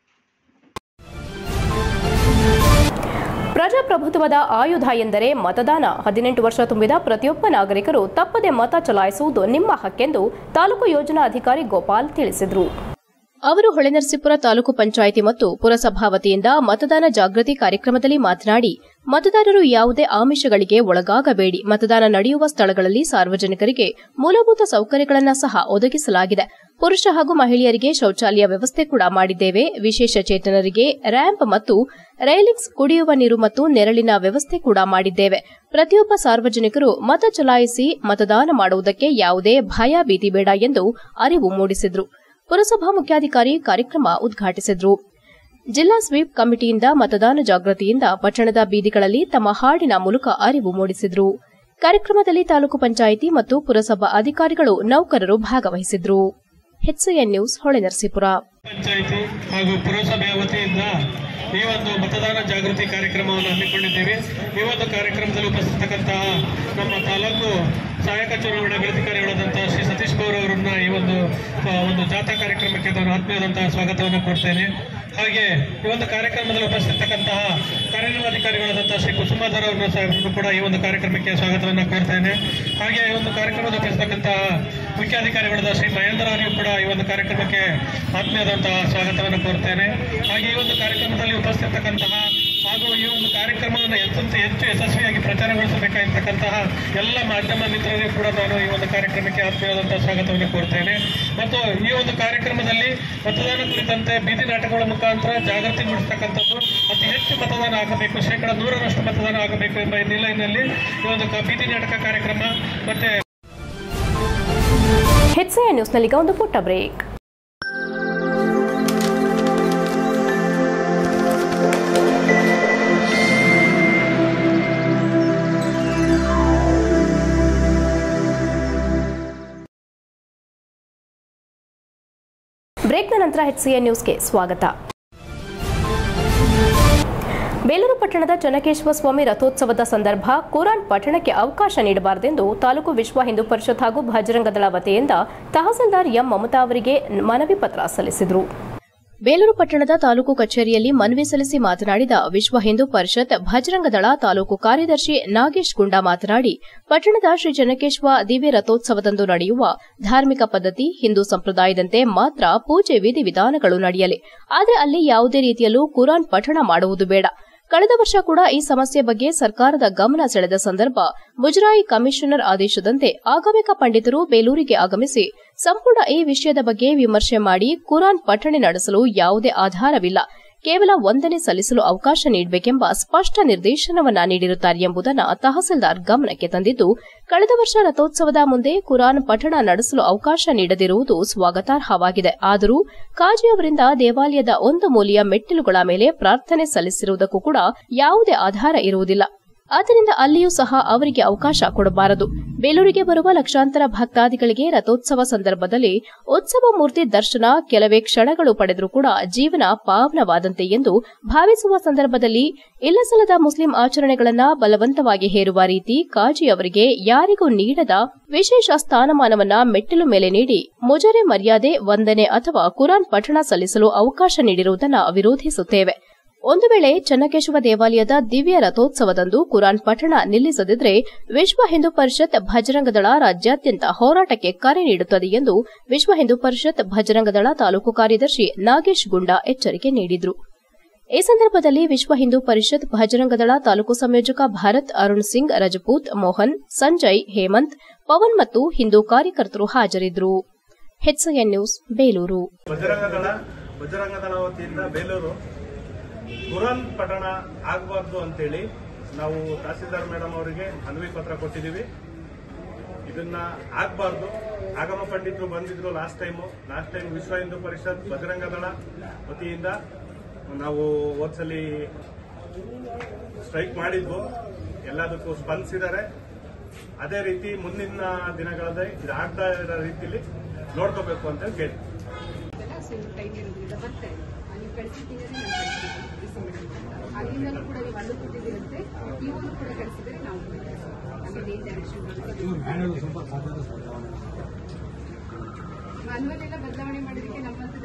ಪ್ರಜಾಪ್ರಭುತ್ವದ ಆಯುಧ ಎಂದರೆ ಮತದಾನ ಹದಿನೆಂಟು ವರ್ಷ ತುಂಬಿದ ಪ್ರತಿಯೊಬ್ಬ ನಾಗರಿಕರು ತಪ್ಪದೆ ಮತ ಚಲಾಯಿಸುವುದು ನಿಮ್ಮ ಹಕ್ಕೆಂದು ತಾಲೂಕು ಯೋಜನಾ ಅಧಿಕಾರಿ ಗೋಪಾಲ್ ತಿಳಿಸಿದರು ಅವರು ಹೊಳೆನರಸೀಪುರ ತಾಲೂಕು ಪಂಚಾಯಿತಿ ಮತ್ತು ಪುರಸಭಾ ವತಿಯಿಂದ ಮತದಾನ ಜಾಗೃತಿ ಕಾರ್ಯಕ್ರಮದಲ್ಲಿ ಮಾತನಾಡಿ ಮತದಾರರು ಯಾವುದೇ ಆಮಿಷಗಳಿಗೆ ಒಳಗಾಗಬೇಡಿ ಮತದಾನ ನಡೆಯುವ ಸ್ಥಳಗಳಲ್ಲಿ ಸಾರ್ವಜನಿಕರಿಗೆ ಮೂಲಭೂತ ಸೌಕರ್ಯಗಳನ್ನು ಸಹ ಒದಗಿಸಲಾಗಿದೆ ಪುರುಷ ಹಾಗೂ ಮಹಿಳೆಯರಿಗೆ ಶೌಚಾಲಯ ವ್ಯವಸ್ಥೆ ಕೂಡ ಮಾಡಿದ್ದೇವೆ ವಿಶೇಷ ಚೇತನರಿಗೆ ರ್ಯಾಂಪ್ ಮತ್ತು ರೈಲಿಂಗ್ಸ್ ಕುಡಿಯುವ ನೀರು ಮತ್ತು ನೆರಳಿನ ವ್ಯವಸ್ಥೆ ಕೂಡ ಮಾಡಿದ್ದೇವೆ ಪ್ರತಿಯೊಬ್ಬ ಸಾರ್ವಜನಿಕರು ಮತ ಚಲಾಯಿಸಿ ಮತದಾನ ಮಾಡುವುದಕ್ಕೆ ಯಾವುದೇ ಭಯ ಭೀತಿ ಬೇಡ ಎಂದು ಅರಿವು ಮೂಡಿಸಿದರು ಪುರಸಭಾ ಮುಖ್ಯಾಧಿಕಾರಿ ಕಾರ್ಯಕ್ರಮ ಉದ್ಘಾಟಿಸಿದರು ಜಿಲ್ಲಾ ಸ್ವೀಪ್ ಕಮಿಟಿಯಿಂದ ಮತದಾನ ಜಾಗೃತಿಯಿಂದ ಪಟ್ಟಣದ ಬೀದಿಗಳಲ್ಲಿ ತಮ್ಮ ಹಾಡಿನ ಮೂಲಕ ಅರಿವು ಮೂಡಿಸಿದರು ಕಾರ್ಯಕ್ರಮದಲ್ಲಿ ತಾಲೂಕು ಪಂಚಾಯಿತಿ ಮತ್ತು ಪುರಸಭಾ ಅಧಿಕಾರಿಗಳು ನೌಕರರು ಭಾಗವಹಿಸಿದ್ರು ಹೆಚ್ಎನ್ ನ್ಯೂಸ್ ಹೊಳೆನರಸೀಪುರ ಪಂಚಾಯಿತಿ ಹಾಗೂ ಪುರಸಭೆಯ ವತಿಯಿಂದ ಈ ಒಂದು ಮತದಾನ ಜಾಗೃತಿ ಕಾರ್ಯಕ್ರಮವನ್ನು ಹಮ್ಮಿಕೊಂಡಿದ್ದೇವೆ ಈ ಒಂದು ಕಾರ್ಯಕ್ರಮದಲ್ಲಿ ಉಪಸ್ಥಿತಕ್ಕಂತಹ ನಮ್ಮ ತಾಲೂಕು ಸಹಾಯಕ ಚುನಾವಣಾ ಅಧಿಕಾರಿಗಳಾದಂತಹ ಶ್ರೀ ಸತೀಶ್ ಗೌರ್ ಅವರನ್ನ ಈ ಒಂದು ಆ, ಒಂದು ಜಾಥಾ ಕಾರ್ಯಕ್ರಮಕ್ಕೆ ನಾನು ಆತ್ಮೀಯವಾದಂತಹ ಸ್ವಾಗತವನ್ನು ಕೊಡ್ತೇನೆ ಹಾಗೆ ಈ ಒಂದು ಕಾರ್ಯಕ್ರಮದಲ್ಲಿ ಉಪಸ್ಥಿತಕ್ಕಂತಹ ಕಾರ್ಯನಿರ್ವಹಣಾಧಿಕಾರಿಗಳಾದಂತಹ ಶ್ರೀ ಕುಸುಮಾಧರ್ ಅವರನ್ನು ಸಹ ಕೂಡ ಈ ಒಂದು ಕಾರ್ಯಕ್ರಮಕ್ಕೆ ಸ್ವಾಗತವನ್ನು ಕೋರ್ತೇನೆ ಹಾಗೆ ಈ ಒಂದು ಕಾರ್ಯಕ್ರಮದಲ್ಲಿ ಉಪಸ್ಥಿತಕ್ಕಂತಹ ಮುಖ್ಯಾಧಿಕಾರಿಗಳಾದ ಶ್ರೀ ಮಹೇಂದ್ರ ಅವರಿಗೂ ಕೂಡ ಈ ಒಂದು ಕಾರ್ಯಕ್ರಮಕ್ಕೆ ಆತ್ಮೀಯವಾದಂತಹ ಸ್ವಾಗತವನ್ನು ಕೋರ್ತೇನೆ ಹಾಗೆ ಈ ಒಂದು ಕಾರ್ಯಕ್ರಮದಲ್ಲಿ ಉಪಸ್ಥಿತಕ್ಕಂತಹ ಹಾಗೂ ಈ ಒಂದು ಕಾರ್ಯಕ್ರಮವನ್ನು ಹೆಚ್ಚು ಹೆಚ್ಚು ಯಶಸ್ವಿಯಾಗಿ ಪ್ರಚಾರಗೊಳಿಸಬೇಕಾಗಿರ್ತಕ್ಕಂತಹ ಎಲ್ಲ ಮಾಧ್ಯಮ ಮಿತ್ರರಿಗೂ ಕೂಡ ನಾನು ಈ ಒಂದು ಕಾರ್ಯಕ್ರಮಕ್ಕೆ ಆತ್ಮೀಯವಾದಂತಹ ಸ್ವಾಗತವನ್ನು ಕೋರ್ತೇನೆ ಮತ್ತು ಈ ಒಂದು ಕಾರ್ಯಕ್ರಮದಲ್ಲಿ ಮತದಾನ ಕುರಿತಂತೆ ಬೀದಿ ನಾಟಕಗಳ ಮುಖಾಂತರ ಜಾಗೃತಿ ಮೂಡಿಸ್ತಕ್ಕಂಥದ್ದು ಅತಿ ಹೆಚ್ಚು ಮತದಾನ ಆಗಬೇಕು ಶೇಕಡ ನೂರರಷ್ಟು ಮತದಾನ ಆಗಬೇಕು ಎಂಬ ಹಿನ್ನೆಲೆಯಲ್ಲಿ ಈ ಒಂದು ಕ- ಬೀದಿ ನಾಟಕ ಕಾರ್ಯಕ್ರಮ ಮತ್ತೆ ಹೆಚ್ಎನ್ ನ್ಯೂಸ್ನಲ್ಲೀಗ ಒಂದು ಪುಟ್ಟ ಬ್ರೇಕ್ ಬ್ರೇಕ್ನ ನಂತರ ಎಚ್ಸಿಎನ್ ನ್ಯೂಸ್ಗೆ ಸ್ವಾಗತ ಬೇಲೂರು ಪಟ್ಟಣದ ಚನ್ನಕೇಶ್ವರ ಸ್ವಾಮಿ ರಥೋತ್ಸವದ ಸಂದರ್ಭ ಕುರಾನ್ ಪಠಣಕ್ಕೆ ಅವಕಾಶ ನೀಡಬಾರದೆಂದು ತಾಲೂಕು ವಿಶ್ವ ಹಿಂದೂ ಪರಿಷತ್ ಹಾಗೂ ಭಜರಂಗ ದಳ ವತಿಯಿಂದ ತಹಸೀಲ್ದಾರ್ ಎಂ ಮಮತಾ ಅವರಿಗೆ ಮನವಿ ಪತ್ರ ಸಲ್ಲಿಸಿದರು ಬೇಲೂರು ಪಟ್ಟಣದ ತಾಲೂಕು ಕಚೇರಿಯಲ್ಲಿ ಮನವಿ ಸಲ್ಲಿಸಿ ಮಾತನಾಡಿದ ವಿಶ್ವ ಹಿಂದೂ ಪರಿಷತ್ ಭಜರಂಗ ದಳ ತಾಲೂಕು ಕಾರ್ಯದರ್ಶಿ ನಾಗೇಶ್ ಗುಂಡಾ ಮಾತನಾಡಿ ಪಟ್ಟಣದ ಶ್ರೀ ಜನಕೇಶ್ವ ದಿವ್ಯ ರಥೋತ್ಸವದಂದು ನಡೆಯುವ ಧಾರ್ಮಿಕ ಪದ್ಧತಿ ಹಿಂದೂ ಸಂಪ್ರದಾಯದಂತೆ ಮಾತ್ರ ಪೂಜೆ ವಿಧಿವಿಧಾನಗಳು ನಡೆಯಲಿ ಆದರೆ ಅಲ್ಲಿ ಯಾವುದೇ ರೀತಿಯಲ್ಲೂ ಕುರಾನ್ ಪಠಣ ಮಾಡುವುದು ಬೇಡ ಕಳೆದ ವರ್ಷ ಕೂಡ ಈ ಸಮಸ್ಯೆ ಬಗ್ಗೆ ಸರ್ಕಾರದ ಗಮನ ಸೆಳೆದ ಸಂದರ್ಭ ಮುಜರಾಯಿ ಕಮಿಷನರ್ ಆದೇಶದಂತೆ ಆಗಮಿಕ ಪಂಡಿತರು ಬೇಲೂರಿಗೆ ಆಗಮಿಸಿ ಸಂಪೂರ್ಣ ಈ ವಿಷಯದ ಬಗ್ಗೆ ವಿಮರ್ಶೆ ಮಾಡಿ ಕುರಾನ್ ಪಠಣೆ ನಡೆಸಲು ಯಾವುದೇ ಆಧಾರವಿಲ್ಲ ಕೇವಲ ವಂದನೆ ಸಲ್ಲಿಸಲು ಅವಕಾಶ ನೀಡಬೇಕೆಂಬ ಸ್ಪಷ್ಟ ನಿರ್ದೇಶನವನ್ನ ನೀಡಿರುತ್ತಾರೆ ಎಂಬುದನ್ನು ತಹಸೀಲ್ದಾರ್ ಗಮನಕ್ಕೆ ತಂದಿದ್ದು ಕಳೆದ ವರ್ಷ ರಥೋತ್ಸವದ ಮುಂದೆ ಕುರಾನ್ ಪಠಣ ನಡೆಸಲು ಅವಕಾಶ ನೀಡದಿರುವುದು ಸ್ವಾಗತಾರ್ಹವಾಗಿದೆ ಆದರೂ ಕಾಜಿ ಅವರಿಂದ ದೇವಾಲಯದ ಒಂದು ಮೂಲೆಯ ಮೆಟ್ಟಿಲುಗಳ ಮೇಲೆ ಪ್ರಾರ್ಥನೆ ಸಲ್ಲಿಸಿರುವುದಕ್ಕೂ ಕೂಡ ಯಾವುದೇ ಆಧಾರ ಇರುವುದಿಲ್ಲ ಆದ್ದರಿಂದ ಅಲ್ಲಿಯೂ ಸಹ ಅವರಿಗೆ ಅವಕಾಶ ಕೊಡಬಾರದು ಬೇಲೂರಿಗೆ ಬರುವ ಲಕ್ಷಾಂತರ ಭಕ್ತಾದಿಗಳಿಗೆ ರಥೋತ್ಸವ ಸಂದರ್ಭದಲ್ಲಿ ಉತ್ಸವ ಮೂರ್ತಿ ದರ್ಶನ ಕೆಲವೇ ಕ್ಷಣಗಳು ಪಡೆದರೂ ಕೂಡ ಜೀವನ ಪಾವನವಾದಂತೆ ಎಂದು ಭಾವಿಸುವ ಸಂದರ್ಭದಲ್ಲಿ ಇಲ್ಲಸಲ್ಲದ ಮುಸ್ಲಿಂ ಆಚರಣೆಗಳನ್ನ ಬಲವಂತವಾಗಿ ಹೇರುವ ರೀತಿ ಕಾಜಿ ಅವರಿಗೆ ಯಾರಿಗೂ ನೀಡದ ವಿಶೇಷ ಸ್ಥಾನಮಾನವನ್ನ ಮೆಟ್ಟಿಲು ಮೇಲೆ ನೀಡಿ ಮುಜರೆ ಮರ್ಯಾದೆ ವಂದನೆ ಅಥವಾ ಕುರಾನ್ ಪಠಣ ಸಲ್ಲಿಸಲು ಅವಕಾಶ ನೀಡಿರುವುದನ್ನು ವಿರೋಧಿಸುತ್ತೇವೆ ಒಂದು ವೇಳೆ ಚನ್ನಕೇಶವ ದೇವಾಲಯದ ದಿವ್ಯ ರಥೋತ್ಸವದಂದು ಕುರಾನ್ ಪಠಣ ನಿಲ್ಲಿಸದಿದ್ರೆ ವಿಶ್ವ ಹಿಂದೂ ಪರಿಷತ್ ಭಜರಂಗ ದಳ ರಾಜ್ಯಾದ್ಯಂತ ಹೋರಾಟಕ್ಕೆ ಕರೆ ನೀಡುತ್ತದೆ ಎಂದು ವಿಶ್ವ ಹಿಂದೂ ಪರಿಷತ್ ಭಜರಂಗ ದಳ ತಾಲೂಕು ಕಾರ್ಯದರ್ಶಿ ನಾಗೇಶ್ ಗುಂಡಾ ಎಚ್ಚರಿಕೆ ನೀಡಿದರು ಈ ಸಂದರ್ಭದಲ್ಲಿ ವಿಶ್ವ ಹಿಂದೂ ಪರಿಷತ್ ಭಜರಂಗ ದಳ ತಾಲೂಕು ಸಂಯೋಜಕ ಭಾರತ್ ಅರುಣ್ ಸಿಂಗ್ ರಜಪೂತ್ ಮೋಹನ್ ಸಂಜಯ್ ಹೇಮಂತ್ ಪವನ್ ಮತ್ತು ಹಿಂದೂ ಕಾರ್ಯಕರ್ತರು ಹಾಜರಿದ್ದರು ಹೆಚ್ಎನ್ ನ್ಯೂಸ್ ಬೇಲೂರು ಬಜರಂಗ ದಳ ಬಜರಂಗ ದಳ ವತಿಯಿಂದ ಬೇಲೂರು ಕುರಾನ್ ಪಠಣ ಆಗಬಾರ್ದು ಅಂತೇಳಿ ನಾವು ತಹಸೀಲ್ದಾರ್ ಮೇಡಮ್ ಅವರಿಗೆ ಮನವಿ ಪತ್ರ ಕೊಟ್ಟಿದ್ದೀವಿ ಇದನ್ನ ಆಗಬಾರ್ದು ಆಗಮ ಪಂಡಿತರು ಬಂದಿದ್ರು ಲಾಸ್ಟ್ ಟೈಮು ಲಾಸ್ಟ್ ಟೈಮ್ ವಿಶ್ವ ಹಿಂದೂ ಪರಿಷತ್ ಬಜರಂಗ ದಳ ವತಿಯಿಂದ ನಾವು ಹೋದ್ಸಲಿ ಸ್ಟ್ರೈಕ್ ಮಾಡಿದ್ವು ಎಲ್ಲದಕ್ಕೂ ಸ್ಪಂದಿಸಿದ್ದಾರೆ ಅದೇ ರೀತಿ ಮುಂದಿನ ದಿನಗಳಲ್ಲಿ ಇದು ಆಗ್ತಾ ಇರೋ ರೀತಿಯಲ್ಲಿ ನೋಡ್ಕೋಬೇಕು ಅಂತ ಕೇಳಿ ಟೈಮ್ ಇರೋದ್ರಿಂದ ಬರ್ತಾರೆ ನೀವು ಕಳಿಸಿದ್ದೀರಿ ನಾನು ಕಳಿಸಿದ್ದೀನಿ ಅಲ್ಲಿಂದಲೂ ಕೂಡ ನೀವು ಅಲ್ಲೂ ಕೊಟ್ಟಿದ್ದೀರಂತೆ ಇವರು ಕೂಡ ಕಳಿಸಿದರೆ ನಾವು ಅಲ್ಲಿ ಮಾನ್ಯುವಲ್ ಎಲ್ಲ ಬದಲಾವಣೆ ಮಾಡೋದಕ್ಕೆ ನಮ್ಮಂಥದ್ದು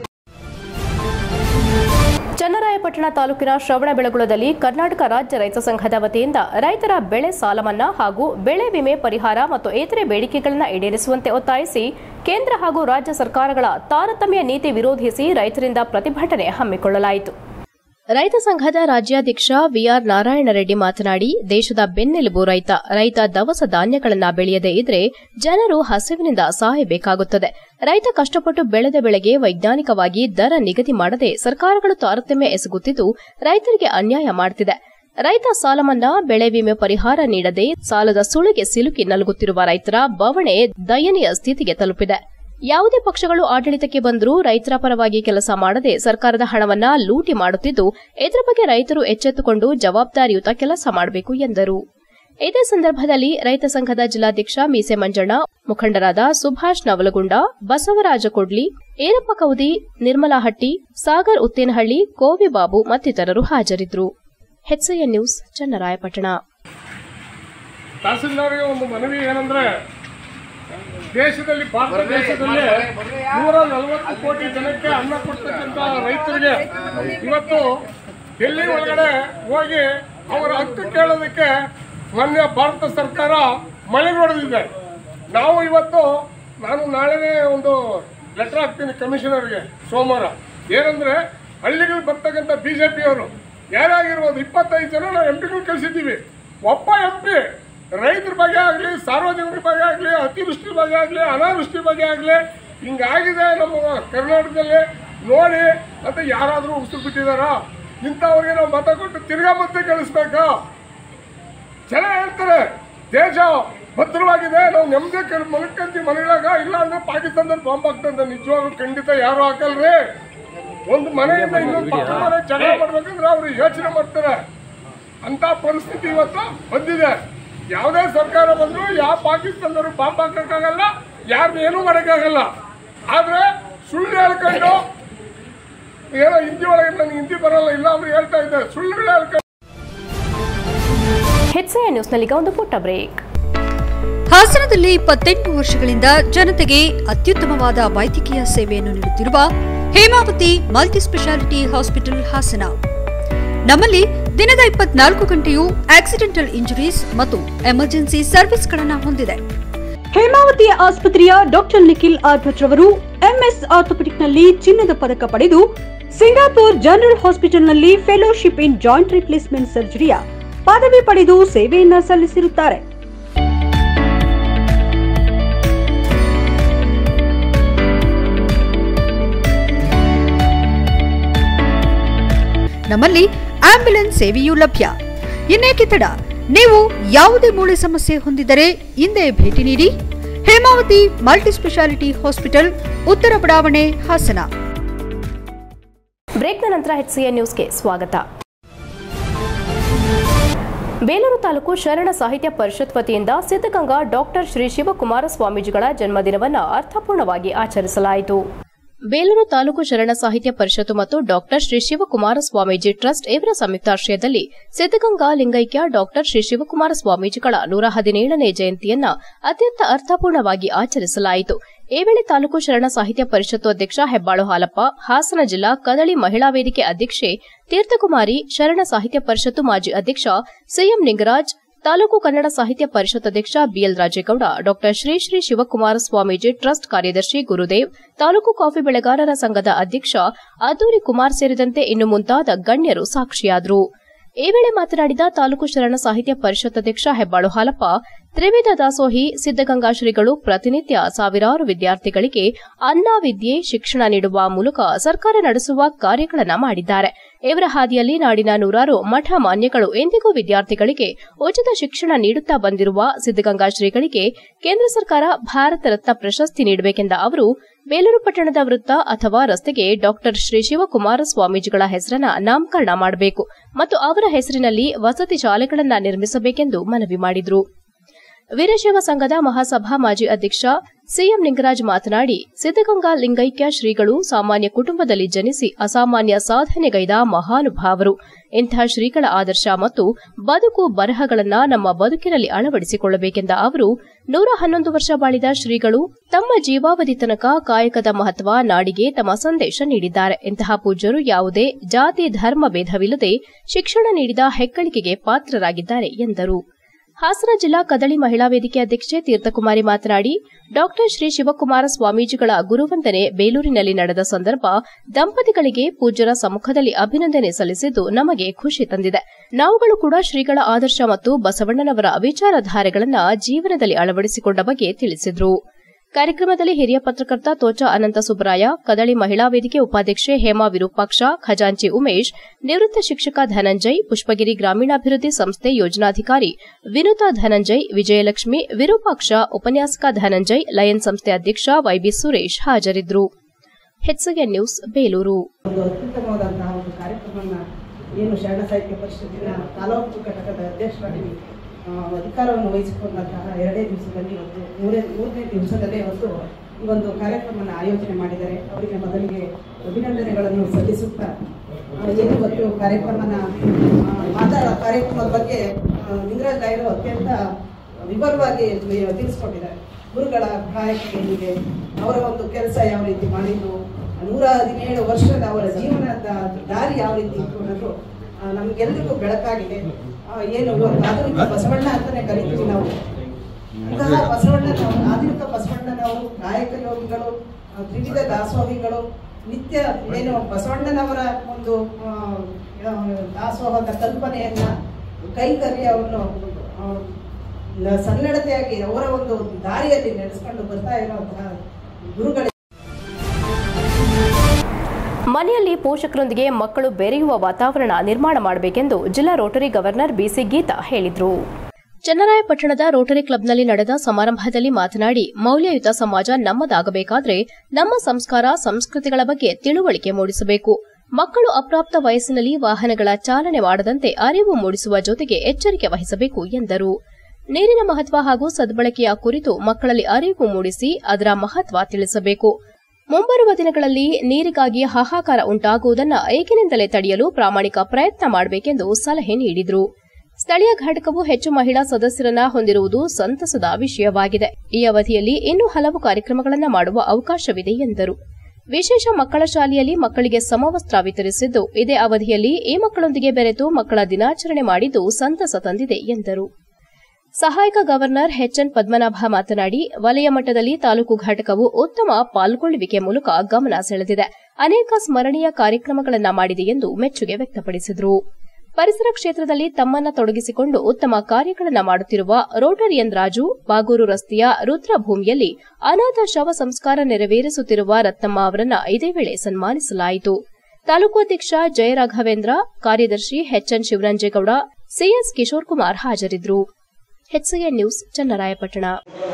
ಚನ್ನರಾಯಪಟ್ಟಣ ತಾಲೂಕಿನ ಶ್ರವಣಬೆಳಗೊಳದಲ್ಲಿ ಕರ್ನಾಟಕ ರಾಜ್ಯ ರೈತ ಸಂಘದ ವತಿಯಿಂದ ರೈತರ ಬೆಳೆ ಸಾಲ ಮನ್ನಾ ಹಾಗೂ ಬೆಳೆ ವಿಮೆ ಪರಿಹಾರ ಮತ್ತು ಇತರೆ ಬೇಡಿಕೆಗಳನ್ನು ಈಡೇರಿಸುವಂತೆ ಒತ್ತಾಯಿಸಿ ಕೇಂದ್ರ ಹಾಗೂ ರಾಜ್ಯ ಸರ್ಕಾರಗಳ ತಾರತಮ್ಯ ನೀತಿ ವಿರೋಧಿಸಿ ರೈತರಿಂದ ಪ್ರತಿಭಟನೆ ಹಮ್ಮಿಕೊಳ್ಳಲಾಯಿತು ರೈತ ಸಂಘದ ರಾಜ್ಯಾಧ್ಯಕ್ಷ ವಿಆರ್ ನಾರಾಯಣ ರೆಡ್ಡಿ ಮಾತನಾಡಿ ದೇಶದ ಬೆನ್ನೆಲುಬು ರೈತ ರೈತ ದವಸ ಧಾನ್ಯಗಳನ್ನ ಬೆಳೆಯದೇ ಇದ್ರೆ ಜನರು ಹಸಿವಿನಿಂದ ಸಾಯಬೇಕಾಗುತ್ತದೆ ರೈತ ಕಷ್ಟಪಟ್ಟು ಬೆಳೆದ ಬೆಳೆಗೆ ವೈಜ್ಞಾನಿಕವಾಗಿ ದರ ನಿಗದಿ ಮಾಡದೆ ಸರ್ಕಾರಗಳು ತಾರತಮ್ಯ ಎಸಗುತ್ತಿದ್ದು ರೈತರಿಗೆ ಅನ್ಯಾಯ ಮಾಡುತ್ತಿದೆ ರೈತ ಸಾಲ ಮನ್ನಾ ಬೆಳೆ ವಿಮೆ ಪರಿಹಾರ ನೀಡದೆ ಸಾಲದ ಸುಳಿಗೆ ಸಿಲುಕಿ ನಲುಗುತ್ತಿರುವ ರೈತರ ಬವಣೆ ದಯನೀಯ ಸ್ಥಿತಿಗೆ ತಲುಪಿದೆ ಯಾವುದೇ ಪಕ್ಷಗಳು ಆಡಳಿತಕ್ಕೆ ಬಂದರೂ ರೈತರ ಪರವಾಗಿ ಕೆಲಸ ಮಾಡದೆ ಸರ್ಕಾರದ ಹಣವನ್ನ ಲೂಟಿ ಮಾಡುತ್ತಿದ್ದು ಇದರ ಬಗ್ಗೆ ರೈತರು ಎಚ್ಚೆತ್ತುಕೊಂಡು ಜವಾಬ್ದಾರಿಯುತ ಕೆಲಸ ಮಾಡಬೇಕು ಎಂದರು ಇದೇ ಸಂದರ್ಭದಲ್ಲಿ ರೈತ ಸಂಘದ ಜಿಲ್ಲಾಧ್ಯಕ್ಷ ಮೀಸೆ ಮಂಜಣ್ಣ ಮುಖಂಡರಾದ ಸುಭಾಷ್ ನವಲಗುಂಡ ಬಸವರಾಜ ಕೊಡ್ಲಿ ಈರಪ್ಪ ಕೌದಿ ನಿರ್ಮಲಾಹಟ್ಟಿ ಸಾಗರ್ ಉತ್ತೇನಹಳ್ಳಿ ಕೋವಿಬಾಬು ಮತ್ತಿತರರು ಹಾಜರಿದ್ದರು ಹೆಚ್ಐಎನ್ ನ್ಯೂಸ್ ಚನ್ನರಾಯಪಟ್ಟಣ ತಹಸೀಲ್ದಾರ್ಗೆ ಒಂದು ಮನವಿ ಏನಂದ್ರೆ ದೇಶದಲ್ಲಿ ಭಾರತ ದೇಶದಲ್ಲಿ ನೂರ ನಲವತ್ತು ಕೋಟಿ ಜನಕ್ಕೆ ಅನ್ನ ಕೊಡ್ತಕ್ಕಂಥ ರೈತರಿಗೆ ಇವತ್ತು ಡೆಲ್ಲಿ ಒಳಗಡೆ ಹೋಗಿ ಅವರ ಹಕ್ಕು ಕೇಳೋದಕ್ಕೆ ಮಾನ್ಯ ಭಾರತ ಸರ್ಕಾರ ಮಳೆ ಹೊಡೆದಿದೆ ನಾವು ಇವತ್ತು ನಾನು ನಾಳೆನೇ ಒಂದು ಲೆಟರ್ ಹಾಕ್ತೀನಿ ಕಮಿಷನರ್ಗೆ ಸೋಮವಾರ ಏನಂದ್ರೆ ಹಳ್ಳಿಗಳು ಬರ್ತಕ್ಕಂಥ ಬಿ ಜೆ ಪಿಯವರು ಯಾರಾಗಿರ್ಬೋದು ಇಪ್ಪತ್ತೈದು ಜನ ನಾವು ಎಂ ಪಿಗಳು ಕಳಿಸಿದ್ದೀವಿ ಒಬ್ಬ ಎಂ ಪಿ ರೈತರ ಬಗ್ಗೆ ಆಗಲಿ ಸಾರ್ವಜನಿಕರ ಬಗ್ಗೆ ಆಗಲಿ ಅತಿವೃಷ್ಟಿ ಬಗ್ಗೆ ಆಗಲಿ ಅನಾವೃಷ್ಟಿ ಬಗ್ಗೆ ಆಗಲಿ ಹಿಂಗಾಗಿದೆ ನಮ್ಮ ಕರ್ನಾಟಕದಲ್ಲಿ ನೋಡಿ ಅಂತ ಯಾರಾದರೂ ಉಸಿರು ಬಿಟ್ಟಿದಾರಾ ಇಂಥವ್ರಿಗೆ ನಾವು ಮತ ಕೊಟ್ಟು ತಿರ್ಗಾ ಮತ್ತೆ ಕಳಿಸ್ಬೇಕಾ ಜನ ಹೇಳ್ತಾರೆ ದೇಶ ಭದ್ರವಾಗಿದೆ ನಾವು ನೆಮ್ಮದಿ ಕೆಲ ಮಲ್ಕಂತೀವಿ ಮನೆಗಳಾಗ ಇಲ್ಲ ಅಂದ್ರೆ ಪಾಕಿಸ್ತಾನದಲ್ಲಿ ಬಾಂಬ್ ಆಗ್ತದೆ ನಿಜವಾಗ್ಲೂ ಖಂಡಿತ ಯಾರು ಹಾಕಲ್ರಿ ಒಂದು ಮನೆಯಿಂದ ಇನ್ನೊಂದು ಪಕ್ಕದ ಮನೆ ಜಗಳ ಮಾಡ್ಬೇಕಂದ್ರೆ ಅವ್ರು ಯೋಚನೆ ಮಾಡ್ತಾರೆ ಅಂತ ಪರಿಸ್ಥಿತಿ ಇವತ್ತು ಬಂದಿದೆ ಯಾವುದೇ ಸರ್ಕಾರ ಬಂದ್ರು ಯಾವ ಪಾಕಿಸ್ತಾನದವರು ಬಾಂಬ್ ಹಾಕಕ್ಕಾಗಲ್ಲ ಯಾರನ್ನ ಏನೂ ಮಾಡೋಕ್ಕಾಗಲ್ಲ ಆದ್ರೆ ಸುಳ್ಳು ಹೇಳ್ಕೊಂಡು ಏನೋ ಹಿಂದಿ ಒಳಗೆ ನನಗೆ ಹಿಂದಿ ಬರಲ್ಲ ಇಲ್ಲ ಅಂದ್ರೆ ಹೇಳ್ತಾ ಇದ್ದೆ ಸುಳ್ಳುಗಳು ಹೇಳ್ತಾ ಹೆಚ್ಸಿಎ ನ್ಯೂಸ್ನಲ್ಲೀಗ ಒಂದು ಪುಟ್ಟ ಬ್ರೇಕ್ ಹಾಸನದಲ್ಲಿ ಇಪ್ಪತ್ತೆಂಟು ವರ್ಷಗಳಿಂದ ಜನತೆಗೆ ಅತ್ಯುತ್ತಮವಾದ ವೈದ್ಯಕೀಯ ಸೇವೆಯನ್ನು ನೀಡುತ್ತಿರುವ Hemavathi multi speciality hospital Hassan ನಮ್ಮಲ್ಲಿ ದಿನದ ಇಪ್ಪತ್ನಾಲ್ಕು ಗಂಟೆಯೂ ಆಕ್ಸಿಡೆಂಟಲ್ ಇಂಜುರೀಸ್ ಮತ್ತು ಎಮರ್ಜೆನ್ಸಿ ಸರ್ವಿಸ್ಗಳನ್ನು ಹೊಂದಿದೆ ಹೇಮಾವತಿ ಆಸ್ಪತ್ರೆಯ ಡಾಕ್ಟರ್ ನಿಖಿಲ್ ಆರ್ ಭಟ್ ರವರು ಎಂಎಸ್ ಆರ್ಥೋಪೆಡಿಕ್ನಲ್ಲಿ ಚಿನ್ನದ ಪದಕ ಪಡೆದು ಸಿಂಗಾಪುರ್ ಜನರಲ್ ಹಾಸ್ಪಿಟಲ್ನಲ್ಲಿ ಫೆಲೋಶಿಪ್ ಇನ್ ಜಾಯಿಂಟ್ ರಿಪ್ಲೇಸ್ಮೆಂಟ್ ಸರ್ಜರಿಯ ಪದವಿ ಪಡೆದು ಸೇವೆಯನ್ನ ಸಲ್ಲಿಸಿರುತ್ತಾರೆ ನಮ್ಮಲ್ಲಿ ಆಂಬ್ಯುಲೆನ್ಸ್ ಸೇವೆಯೂ ಲಭ್ಯ ಇನ್ನೇಕೆ ತಡ ನೀವು ಯಾವುದೇ ಮೂಳೆ ಸಮಸ್ಯೆ ಹೊಂದಿದ್ದರೆ ಹಿಂದೆ ಭೇಟಿ ನೀಡಿ ಹೇಮಾವತಿ ಮಲ್ಟಿ ಸ್ಪೆಷಾಲಿಟಿ ಹಾಸ್ಪಿಟಲ್ ಉತ್ತರ ಬಡಾವಣೆ ಹಾಸನ ಬ್ರೇಕ್ನ ನಂತರ ಹೆಚ್ಸಿಎ ನ್ಯೂಸ್ಗೆ ಸ್ವಾಗತ ಬೇಲೂರು ತಾಲೂಕು ಶರಣ ಸಾಹಿತ್ಯ ಪರಿಷತ್ ವತಿಯಿಂದ ಸಿದ್ಧಗಂಗಾ ಡಾಕ್ಟರ್ ಶ್ರೀ ಶಿವಕುಮಾರ ಸ್ವಾಮೀಜಿಗಳ ಜನ್ಮದಿನವನ್ನು ಅರ್ಥಪೂರ್ಣವಾಗಿ ಆಚರಿಸಲಾಯಿತು ಬೇಲೂರು ತಾಲೂಕು ಶರಣ ಸಾಹಿತ್ಯ ಪರಿಷತ್ತು ಮತ್ತು ಡಾಕ್ಟರ್ ಶ್ರೀ ಶಿವಕುಮಾರ ಸ್ವಾಮೀಜಿ ಟ್ರಸ್ಟ್ ಇವರ ಸಂಯುಕ್ತಾಶ್ರಯದಲ್ಲಿ ಸಿದ್ಧಗಂಗಾ ಲಿಂಗೈಕ್ಯ ಡಾಕ್ಟರ್ ಶ್ರೀ ಶಿವಕುಮಾರ ಸ್ವಾಮೀಜಿಗಳ ನೂರ ಹದಿನೇಳನೇ ಜಯಂತಿಯನ್ನ ಅತ್ಯಂತ ಅರ್ಥಪೂರ್ಣವಾಗಿ ಆಚರಿಸಲಾಯಿತು ಈ ವೇಳೆ ತಾಲೂಕು ಶರಣ ಸಾಹಿತ್ಯ ಪರಿಷತ್ತು ಅಧ್ಯಕ್ಷ ಹೆಬ್ಬಾಳು ಹಾಲಪ್ಪ ಹಾಸನ ಜಿಲ್ಲಾ ಕದಳಿ ಮಹಿಳಾ ವೇದಿಕೆ ಅಧ್ಯಕ್ಷೆ ತೀರ್ಥಕುಮಾರಿ ಶರಣ ಸಾಹಿತ್ಯ ಪರಿಷತ್ತು ಮಾಜಿ ಅಧ್ಯಕ್ಷ ಸಿಎಂ ನಿಂಗರಾಜ್ ತಾಲೂಕು ಕನ್ನಡ ಸಾಹಿತ್ಯ ಪರಿಷತ್ ಅಧ್ಯಕ್ಷ BL Rajegowda doctor Shri Shri Shivakumara Swamiji trust ಕಾರ್ಯದರ್ಶಿ ಗುರುದೇವ್ ತಾಲೂಕು ಕಾಫಿ ಬೆಳೆಗಾರರ ಸಂಘದ ಅಧ್ಯಕ್ಷ ಅದ್ದೂರಿ ಕುಮಾರ್ ಸೇರಿದಂತೆ ಇನ್ನು ಮುಂತಾದ ಗಣ್ಯರು ಸಾಕ್ಷಿಯಾದರು ಈ ವೇಳೆ ಮಾತನಾಡಿದ ತಾಲೂಕು ಶರಣ ಸಾಹಿತ್ಯ ಪರಿಷತ್ ಅಧ್ಯಕ್ಷ ಹೆಬ್ಬಾಳು ಹಾಲಪ್ಪ ತ್ರಿವಿಧ ದಾಸೋಹಿ ಸಿದ್ದಗಂಗಾ ಶ್ರೀಗಳು ಪ್ರತಿನಿತ್ಯ ಸಾವಿರಾರು ವಿದ್ಯಾರ್ಥಿಗಳಿಗೆ ಅನ್ನ ವಿದ್ಯೆ ಶಿಕ್ಷಣ ನೀಡುವ ಮೂಲಕ ಸರ್ಕಾರ ನಡೆಸುವ ಕಾರ್ಯಗಳನ್ನು ಮಾಡಿದ್ದಾರೆ ಇವರ ಹಾದಿಯಲ್ಲಿ ನಾಡಿನ ನೂರಾರು ಮಠ ಮಾನ್ಯಗಳು ಎಂದಿಗೂ ವಿದ್ಯಾರ್ಥಿಗಳಿಗೆ ಉಚಿತ ಶಿಕ್ಷಣ ನೀಡುತ್ತಾ ಬಂದಿರುವ ಸಿದ್ದಗಂಗಾ ಶ್ರೀಗಳಿಗೆ ಕೇಂದ್ರ ಸರ್ಕಾರ ಭಾರತ ರತ್ನ ಪ್ರಶಸ್ತಿ ನೀಡಬೇಕೆಂದ ಅವರು ಬೇಲೂರು ಪಟ್ಟಣದ ವೃತ್ತ ಅಥವಾ ರಸ್ತೆಗೆ ಡಾಕ್ಟರ್ ಶ್ರೀ ಶಿವಕುಮಾರ ಸ್ವಾಮೀಜಿಗಳ ಹೆಸರನ್ನ ನಾಮಕರಣ ಮಾಡಬೇಕು ಮತ್ತು ಅವರ ಹೆಸರಿನಲ್ಲಿ ವಸತಿ ಶಾಲೆಗಳನ್ನು ನಿರ್ಮಿಸಬೇಕೆಂದು ಮನವಿ ಮಾಡಿದರು ವೀರಶೈವ ಸಂಘದ ಮಹಾಸಭಾ ಮಾಜಿ ಅಧ್ಯಕ್ಷ ಸಿಎಂ ನಿಂಗರಾಜ್ ಮಾತನಾಡಿ ಸಿದ್ದಗಂಗಾ ಲಿಂಗೈಕ್ಯ ಶ್ರೀಗಳು ಸಾಮಾನ್ಯ ಕುಟುಂಬದಲ್ಲಿ ಜನಿಸಿ ಅಸಾಮಾನ್ಯ ಸಾಧನೆಗೈದ ಮಹಾನುಭಾವರು ಇಂತಹ ಶ್ರೀಗಳ ಆದರ್ಶ ಮತ್ತು ಬದುಕು ಬರಹಗಳನ್ನ ನಮ್ಮ ಬದುಕಿನಲ್ಲಿ ಅಳವಡಿಸಿಕೊಳ್ಳಬೇಕೆಂದ ಅವರು ನೂರ ಹನ್ನೊಂದು ವರ್ಷ ಬಾಳಿದ ಶ್ರೀಗಳು ತಮ್ಮ ಜೀವಾವಧಿ ತನಕ ಕಾಯಕದ ಮಹತ್ವ ನಾಡಿಗೆ ತಮ್ಮ ಸಂದೇಶ ನೀಡಿದ್ದಾರೆ ಇಂತಹ ಪೂಜ್ಯರು ಯಾವುದೇ ಜಾತಿ ಧರ್ಮ ಭೇದವಿಲ್ಲದೆ ಶಿಕ್ಷಣ ನೀಡಿದ ಹೆಗ್ಗಳಿಕೆಗೆ ಪಾತ್ರರಾಗಿದ್ದಾರೆ ಎಂದರು ಹಾಸನ ಜಿಲ್ಲಾ ಕದಳಿ ಮಹಿಳಾ ವೇದಿಕೆ ಅಧ್ಯಕ್ಷೆ ತೀರ್ಥಕುಮಾರಿ ಮಾತನಾಡಿ ಡಾಕ್ಟರ್ ಶ್ರೀ ಶಿವಕುಮಾರ ಸ್ವಾಮೀಜಿಗಳ ಗುರುವಂದನೆ ಬೇಲೂರಿನಲ್ಲಿ ನಡೆದ ಸಂದರ್ಭ ದಂಪತಿಗಳಿಗೆ ಪೂಜ್ಯರ ಸಮ್ಮುಖದಲ್ಲಿ ಅಭಿನಂದನೆ ಸಲ್ಲಿಸಿದ್ದು ನಮಗೆ ಖುಷಿ ತಂದಿದೆ ನಾವುಗಳು ಕೂಡ ಶ್ರೀಗಳ ಆದರ್ಶ ಮತ್ತು ಬಸವಣ್ಣನವರ ವಿಚಾರಧಾರೆಗಳನ್ನು ಜೀವನದಲ್ಲಿ ಅಳವಡಿಸಿಕೊಂಡ ಬಗ್ಗೆ ತಿಳಿಸಿದರು ಕಾರ್ಯಕ್ರಮದಲ್ಲಿ ಹಿರಿಯ ಪತ್ರಕರ್ತ ತೋಚ ಅನಂತ ಸುಬ್ರಾಯ ಕದಳಿ ಮಹಿಳಾ ವೇದಿಕೆ ಉಪಾಧ್ಯಕ್ಷೆ ಹೇಮಾ ವಿರೂಪಾಕ್ಷ ಖಜಾಂಚಿ ಉಮೇಶ್ ನಿವೃತ್ತ ಶಿಕ್ಷಕ ಧನಂಜಯ್ ಪುಷ್ಪಗಿರಿ ಗ್ರಾಮೀಣಾಭಿವೃದ್ಧಿ ಸಂಸ್ಥೆ ಯೋಜನಾಧಿಕಾರಿ ವಿನುತಾ ಧನಂಜಯ್ ವಿಜಯಲಕ್ಷ್ಮಿ ವಿರೂಪಾಕ್ಷ ಉಪನ್ಯಾಸಕ ಧನಂಜಯ್ ಲಯನ್ ಸಂಸ್ಥೆ ಅಧ್ಯಕ್ಷ ವೈಬಿ ಸುರೇಶ್ ಹಾಜರಿದ್ದರು ಹೆಚ್ಸಿಗೆ ನ್ಯೂಸ್ ಬೇಲೂರು ಒಂದು ಅತ್ಯುತ್ತಮವಾದಂತಹ ಒಂದು ಕಾರ್ಯಕ್ರಮವನ್ನು ಏನು ಶರಣ ಸಾಹಿತ್ಯ ಪರಿಷತ್ತಿನ ತಾಲೂಕು ಘಟಕದ ಅಧ್ಯಕ್ಷರಾಗಿ ಆ, ಅಧಿಕಾರವನ್ನು ವಹಿಸಿಕೊಂಡಂತಹ ಎರಡೇ ದಿವಸದಲ್ಲಿ ಇವತ್ತು ಮೂರೇ ಮೂರನೇ ದಿವಸದಲ್ಲೇ ಇವತ್ತು ಈ ಒಂದು ಕಾರ್ಯಕ್ರಮವನ್ನು ಆಯೋಜನೆ ಮಾಡಿದ್ದಾರೆ ಅವರಿಗೆ ಮೊದಲಿಗೆ ಅಭಿನಂದನೆಗಳನ್ನು ಸಲ್ಲಿಸುತ್ತಾ ಆ, ಏನು ಇವತ್ತು ಕಾರ್ಯಕ್ರಮನ ಆ, ಮಾತಾ ಕಾರ್ಯಕ್ರಮದ ಬಗ್ಗೆ ಆ, ಲಿಂಗರಾಜ್ ರಾಯರು ಅತ್ಯಂತ ವಿವರವಾಗಿ ತಿಳಿಸ್ಕೊಟ್ಟಿದ್ದಾರೆ ಗುರುಗಳ ಕಾಯಕ ಏನಿದೆ ಅವರ ಒಂದು ಕೆಲಸ ಯಾವ ರೀತಿ ಮಾಡಿದ್ದು ನೂರ ಹದಿನೇಳು ವರ್ಷದ ಅವರ ಜೀವನದ ದಾರಿ ಯಾವ ರೀತಿ ಇತ್ತು ಅನ್ನೋದು ಆ, ನಮ್ಗೆಲ್ರಿಗೂ ಬೆಳಕಾಗಿದೆ ಆ, ಏನು ಇವತ್ತು ಆಧುನಿಕ ಬಸವಣ್ಣ ಅಂತಾನೆ ಕರಿತೀವಿ ನಾವು ಅಂತಹ ಬಸವಣ್ಣ ನಾವು ಆಧುನಿಕ ಬಸವಣ್ಣನವರು ಕಾಯಕ ಯೋಗಿಗಳು ಆ, ತ್ರಿವಿಧ ದಾಸೋಹಿಗಳು ನಿತ್ಯ ಏನು ಬಸವಣ್ಣನವರ ಒಂದು ಆ, ಆ, ದಾಸೋಹದ ಕಲ್ಪನೆಯನ್ನ ಕೈಕರ್ಯವನ್ನು ಆ, ನ- ಸನ್ನಡತೆಯಾಗಿ ಅವರ ಒಂದು ದಾರಿಯಲ್ಲಿ ನಡೆಸ್ಕೊಂಡು ಬರ್ತಾ ಇರುವಂತಹ ಗುರುಗಳ ಮನೆಯಲ್ಲಿ ಪೋಷಕರೊಂದಿಗೆ ಮಕ್ಕಳು ಬೆರೆಯುವ ವಾತಾವರಣ ನಿರ್ಮಾಣ ಮಾಡಬೇಕೆಂದು ಜಿಲ್ಲಾ ರೋಟರಿ ಗವರ್ನರ್ ಬಿಸಿ ಗೀತಾ ಹೇಳಿದರು ಚನ್ನರಾಯಪಟ್ಟಣದ ರೋಟರಿ ಕ್ಲಬ್ನಲ್ಲಿ ನಡೆದ ಸಮಾರಂಭದಲ್ಲಿ ಮಾತನಾಡಿ ಮೌಲ್ಯಯುತ ಸಮಾಜ ನಮ್ಮದಾಗಬೇಕಾದ್ರೆ ನಮ್ಮ ಸಂಸ್ಕಾರ ಸಂಸ್ಕೃತಿಗಳ ಬಗ್ಗೆ ತಿಳುವಳಿಕೆ ಮೂಡಿಸಬೇಕು ಮಕ್ಕಳು ಅಪ್ರಾಪ್ತ ವಯಸ್ಸಿನಲ್ಲಿ ವಾಹನಗಳ ಚಾಲನೆ ಮಾಡದಂತೆ ಅರಿವು ಮೂಡಿಸುವ ಜೊತೆಗೆ ಎಚ್ಚರಿಕೆ ವಹಿಸಬೇಕು ಎಂದರು ನೀರಿನ ಮಹತ್ವ ಹಾಗೂ ಸದ್ಬಳಕೆಯ ಕುರಿತು ಮಕ್ಕಳಲ್ಲಿ ಅರಿವು ಮೂಡಿಸಿ ಅದರ ಮಹತ್ವ ತಿಳಿಸಬೇಕು ಮುಂಬರುವ ದಿನಗಳಲ್ಲಿ ನೀರಿಗಾಗಿ ಹಾಹಾಕಾರ ಉಂಟಾಗುವುದನ್ನು ಏಕಿನಿಂದಲೇ ತಡೆಯಲು ಪ್ರಾಮಾಣಿಕ ಪ್ರಯತ್ನ ಮಾಡಬೇಕೆಂದು ಸಲಹೆ ನೀಡಿದರು ಸ್ಥಳೀಯ ಘಟಕವು ಹೆಚ್ಚು ಮಹಿಳಾ ಸದಸ್ಯರನ್ನ ಹೊಂದಿರುವುದು ಸಂತಸದ ವಿಷಯವಾಗಿದೆ ಈ ಅವಧಿಯಲ್ಲಿ ಇನ್ನೂ ಹಲವು ಕಾರ್ಯಕ್ರಮಗಳನ್ನು ಮಾಡುವ ಅವಕಾಶವಿದೆ ಎಂದರು ವಿಶೇಷ ಮಕ್ಕಳ ಶಾಲೆಯಲ್ಲಿ ಮಕ್ಕಳಿಗೆ ಸಮವಸ್ತ್ರ ವಿತರಿಸಿದ್ದು ಇದೇ ಅವಧಿಯಲ್ಲಿ ಈ ಮಕ್ಕಳೊಂದಿಗೆ ಬೆರೆತು ಮಕ್ಕಳ ದಿನಾಚರಣೆ ಮಾಡಿದ್ದು ಸಂತಸ ತಂದಿದೆ ಎಂದರು ಸಹಾಯಕ ಗವರ್ನರ್ ಎಚ್ಎನ್ ಪದ್ಮನಾಭ ಮಾತನಾಡಿ ವಲಯ ಮಟ್ಟದಲ್ಲಿ ತಾಲೂಕು ಘಟಕವು ಉತ್ತಮ ಪಾಲ್ಗೊಳ್ಳುವಿಕೆ ಮೂಲಕ ಗಮನ ಸೆಳೆದಿದೆ ಅನೇಕ ಸ್ಮರಣೀಯ ಕಾರ್ಯಕ್ರಮಗಳನ್ನು ಮಾಡಿದೆ ಎಂದು ಮೆಚ್ಚುಗೆ ವ್ಯಕ್ತಪಡಿಸಿದರು ಪರಿಸರ ಕ್ಷೇತ್ರದಲ್ಲಿ ತಮ್ಮನ್ನ ತೊಡಗಿಸಿಕೊಂಡು ಉತ್ತಮ ಕಾರ್ಯಗಳನ್ನು ಮಾಡುತ್ತಿರುವ ರೋಟರಿಯನ್ ರಾಜು ಬಾಗೂರು ರಸ್ತೆಯ ರುದ್ರಭೂಮಿಯಲ್ಲಿ ಅನಾಥ ಶವ ಸಂಸ್ಕಾರ ನೆರವೇರಿಸುತ್ತಿರುವ ರತ್ನಮ್ಮ ಅವರನ್ನ ಇದೇ ವೇಳೆ ಸನ್ಮಾನಿಸಲಾಯಿತು ತಾಲೂಕು ಅಧ್ಯಕ್ಷ ಜಯರಾಘವೇಂದ್ರ ಕಾರ್ಯದರ್ಶಿ ಎಚ್ಎನ್ ಶಿವರಂಜೇಗೌಡ ಸಿಎಸ್ ಕಿಶೋರ್ ಕುಮಾರ್ ಹಾಜರಿದ್ದರು ಎಚ್ಸಿಎನ್ ನ್ಯೂಸ್ ಚನ್ನರಾಯಪಟ್ಟಣ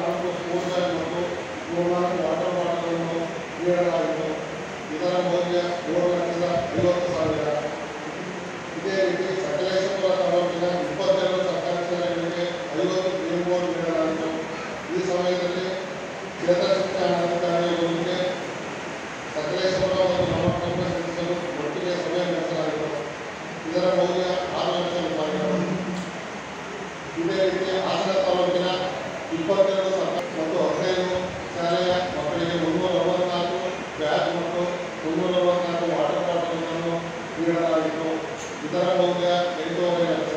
ಇದರ ಮೌಲ್ಯ ಏಳು ಲಕ್ಷದ ಐವತ್ತು ಸಾವಿರ ಇದೇ ರೀತಿ ಸಕಲೇಶ್ವರ ತಾಲೂಕಿನ ಇಪ್ಪತ್ತೆರಡು ಸರ್ಕಾರಿ ಶಾಲೆಗಳಿಗೆ ಐವತ್ತು ಗ್ರೀನ್ ಬೋರ್ಡ್ ನೀಡಲಾಯಿತು ಈ ಸಮಯದಲ್ಲಿ ಕ್ಷೇತ್ರ ಶಿಕ್ಷಣಾಧಿಕಾರಿಗಳಿಗೆ ಸಕಲೇಶ್ವರ ಮತ್ತು ನವಕಂಬ ಸದಸ್ಯರು ಒಟ್ಟಿಗೆ ಸಭೆ ನಡೆಸಲಾಯಿತು ಇದರ ಮೌಲ್ಯ ಆರು ಲಕ್ಷ ರೂಪಾಯಿಗಳು ಇದೇ ರೀತಿ ಹಾಸನ ತಾಲೂಕಿನ ಇಪ್ಪತ್ತೆರಡು ಸರ್ಕಾರಿ ಮತ್ತು ಹದಿನೈದು ಶಾಲೆಯ ಮಕ್ಕಳಿಗೆ ಮುನ್ನೂರ ನಲವತ್ನಾಲ್ಕು ಬ್ಯಾಗ್ ಮತ್ತು ಮುನ್ನೂರ ನಲವತ್ನಾಲ್ಕು ವಾಟರ್ ಬಾಟಲ್ಗಳನ್ನು ನೀಡಲಾಗಿತ್ತು ಇದರ ಮೌಲ್ಯ ಎಂಟೂವರೆ ಲಕ್ಷ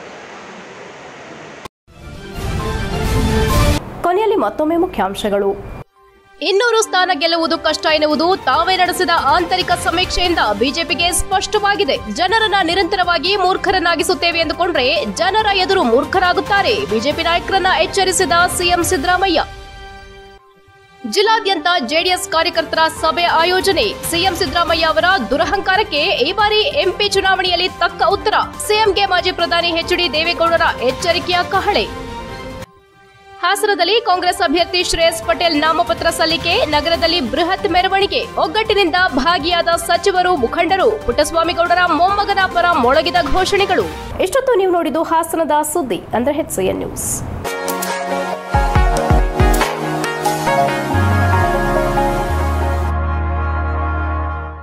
ಕೊನೆಯಲ್ಲಿ ಮತ್ತೊಮ್ಮೆ ಮುಖ್ಯಾಂಶಗಳು ಇನ್ನೂರು ಸ್ಥಾನ ಗೆಲ್ಲುವುದು ಕಷ್ಟ ಎನ್ನುವುದು ತಾವೇ ನಡೆಸಿದ ಆಂತರಿಕ ಸಮೀಕ್ಷೆಯಿಂದ ಬಿಜೆಪಿಗೆ ಸ್ಪಷ್ಟವಾಗಿದೆ ಜನರನ್ನ ನಿರಂತರವಾಗಿ ಮೂರ್ಖರನ್ನಾಗಿಸುತ್ತೇವೆ ಎಂದುಕೊಂಡ್ರೆ ಜನರ ಎದುರು ಮೂರ್ಖರಾಗುತ್ತಾರೆ ಬಿಜೆಪಿ ನಾಯಕರನ್ನ ಎಚ್ಚರಿಸಿದ ಸಿಎಂ ಸಿದ್ದರಾಮಯ್ಯ ಜಿಲ್ಲಾದ್ಯಂತ ಜೆಡಿಎಸ್ ಕಾರ್ಯಕರ್ತರ ಸಭೆ ಆಯೋಜನೆ ಸಿಎಂ ಸಿದ್ದರಾಮಯ್ಯ ಅವರ ದುರಹಂಕಾರಕ್ಕೆ ಈ ಬಾರಿ ಎಂಪಿ ಚುನಾವಣೆಯಲ್ಲಿ ತಕ್ಕ ಉತ್ತರ ಸಿಎಂಗೆ ಮಾಜಿ ಪ್ರಧಾನಿ ಎಚ್ಡಿ ದೇವೇಗೌಡರ ಎಚ್ಚರಿಕೆಯ ಕಹಳೆ ಹಾಸನದಲ್ಲಿ ಕಾಂಗ್ರೆಸ್ ಅಭ್ಯರ್ಥಿ ಶ್ರೇಯಸ್ ಪಟೇಲ್ ನಾಮಪತ್ರ ಸಲ್ಲಿಕೆ ನಗರದಲ್ಲಿ ಬೃಹತ್ ಮೆರವಣಿಗೆ ಒಗ್ಗಟ್ಟಿನಿಂದ ಭಾಗಿಯಾದ ಸಚಿವರು ಮುಖಂಡರು ಪುಟ್ಟಸ್ವಾಮಿಗೌಡರ ಮೊಮ್ಮಗನ ಪರ ಮೊಳಗಿದ ಘೋಷಣೆಗಳು ಇಷ್ಟೊತ್ತು ನೀವು ನೋಡಿದ್ದು ಹಾಸನದ ಸುದ್ದಿ ಅಂದ್ರೆ ಹೆಚ್ಎನ್ ನ್ಯೂಸ್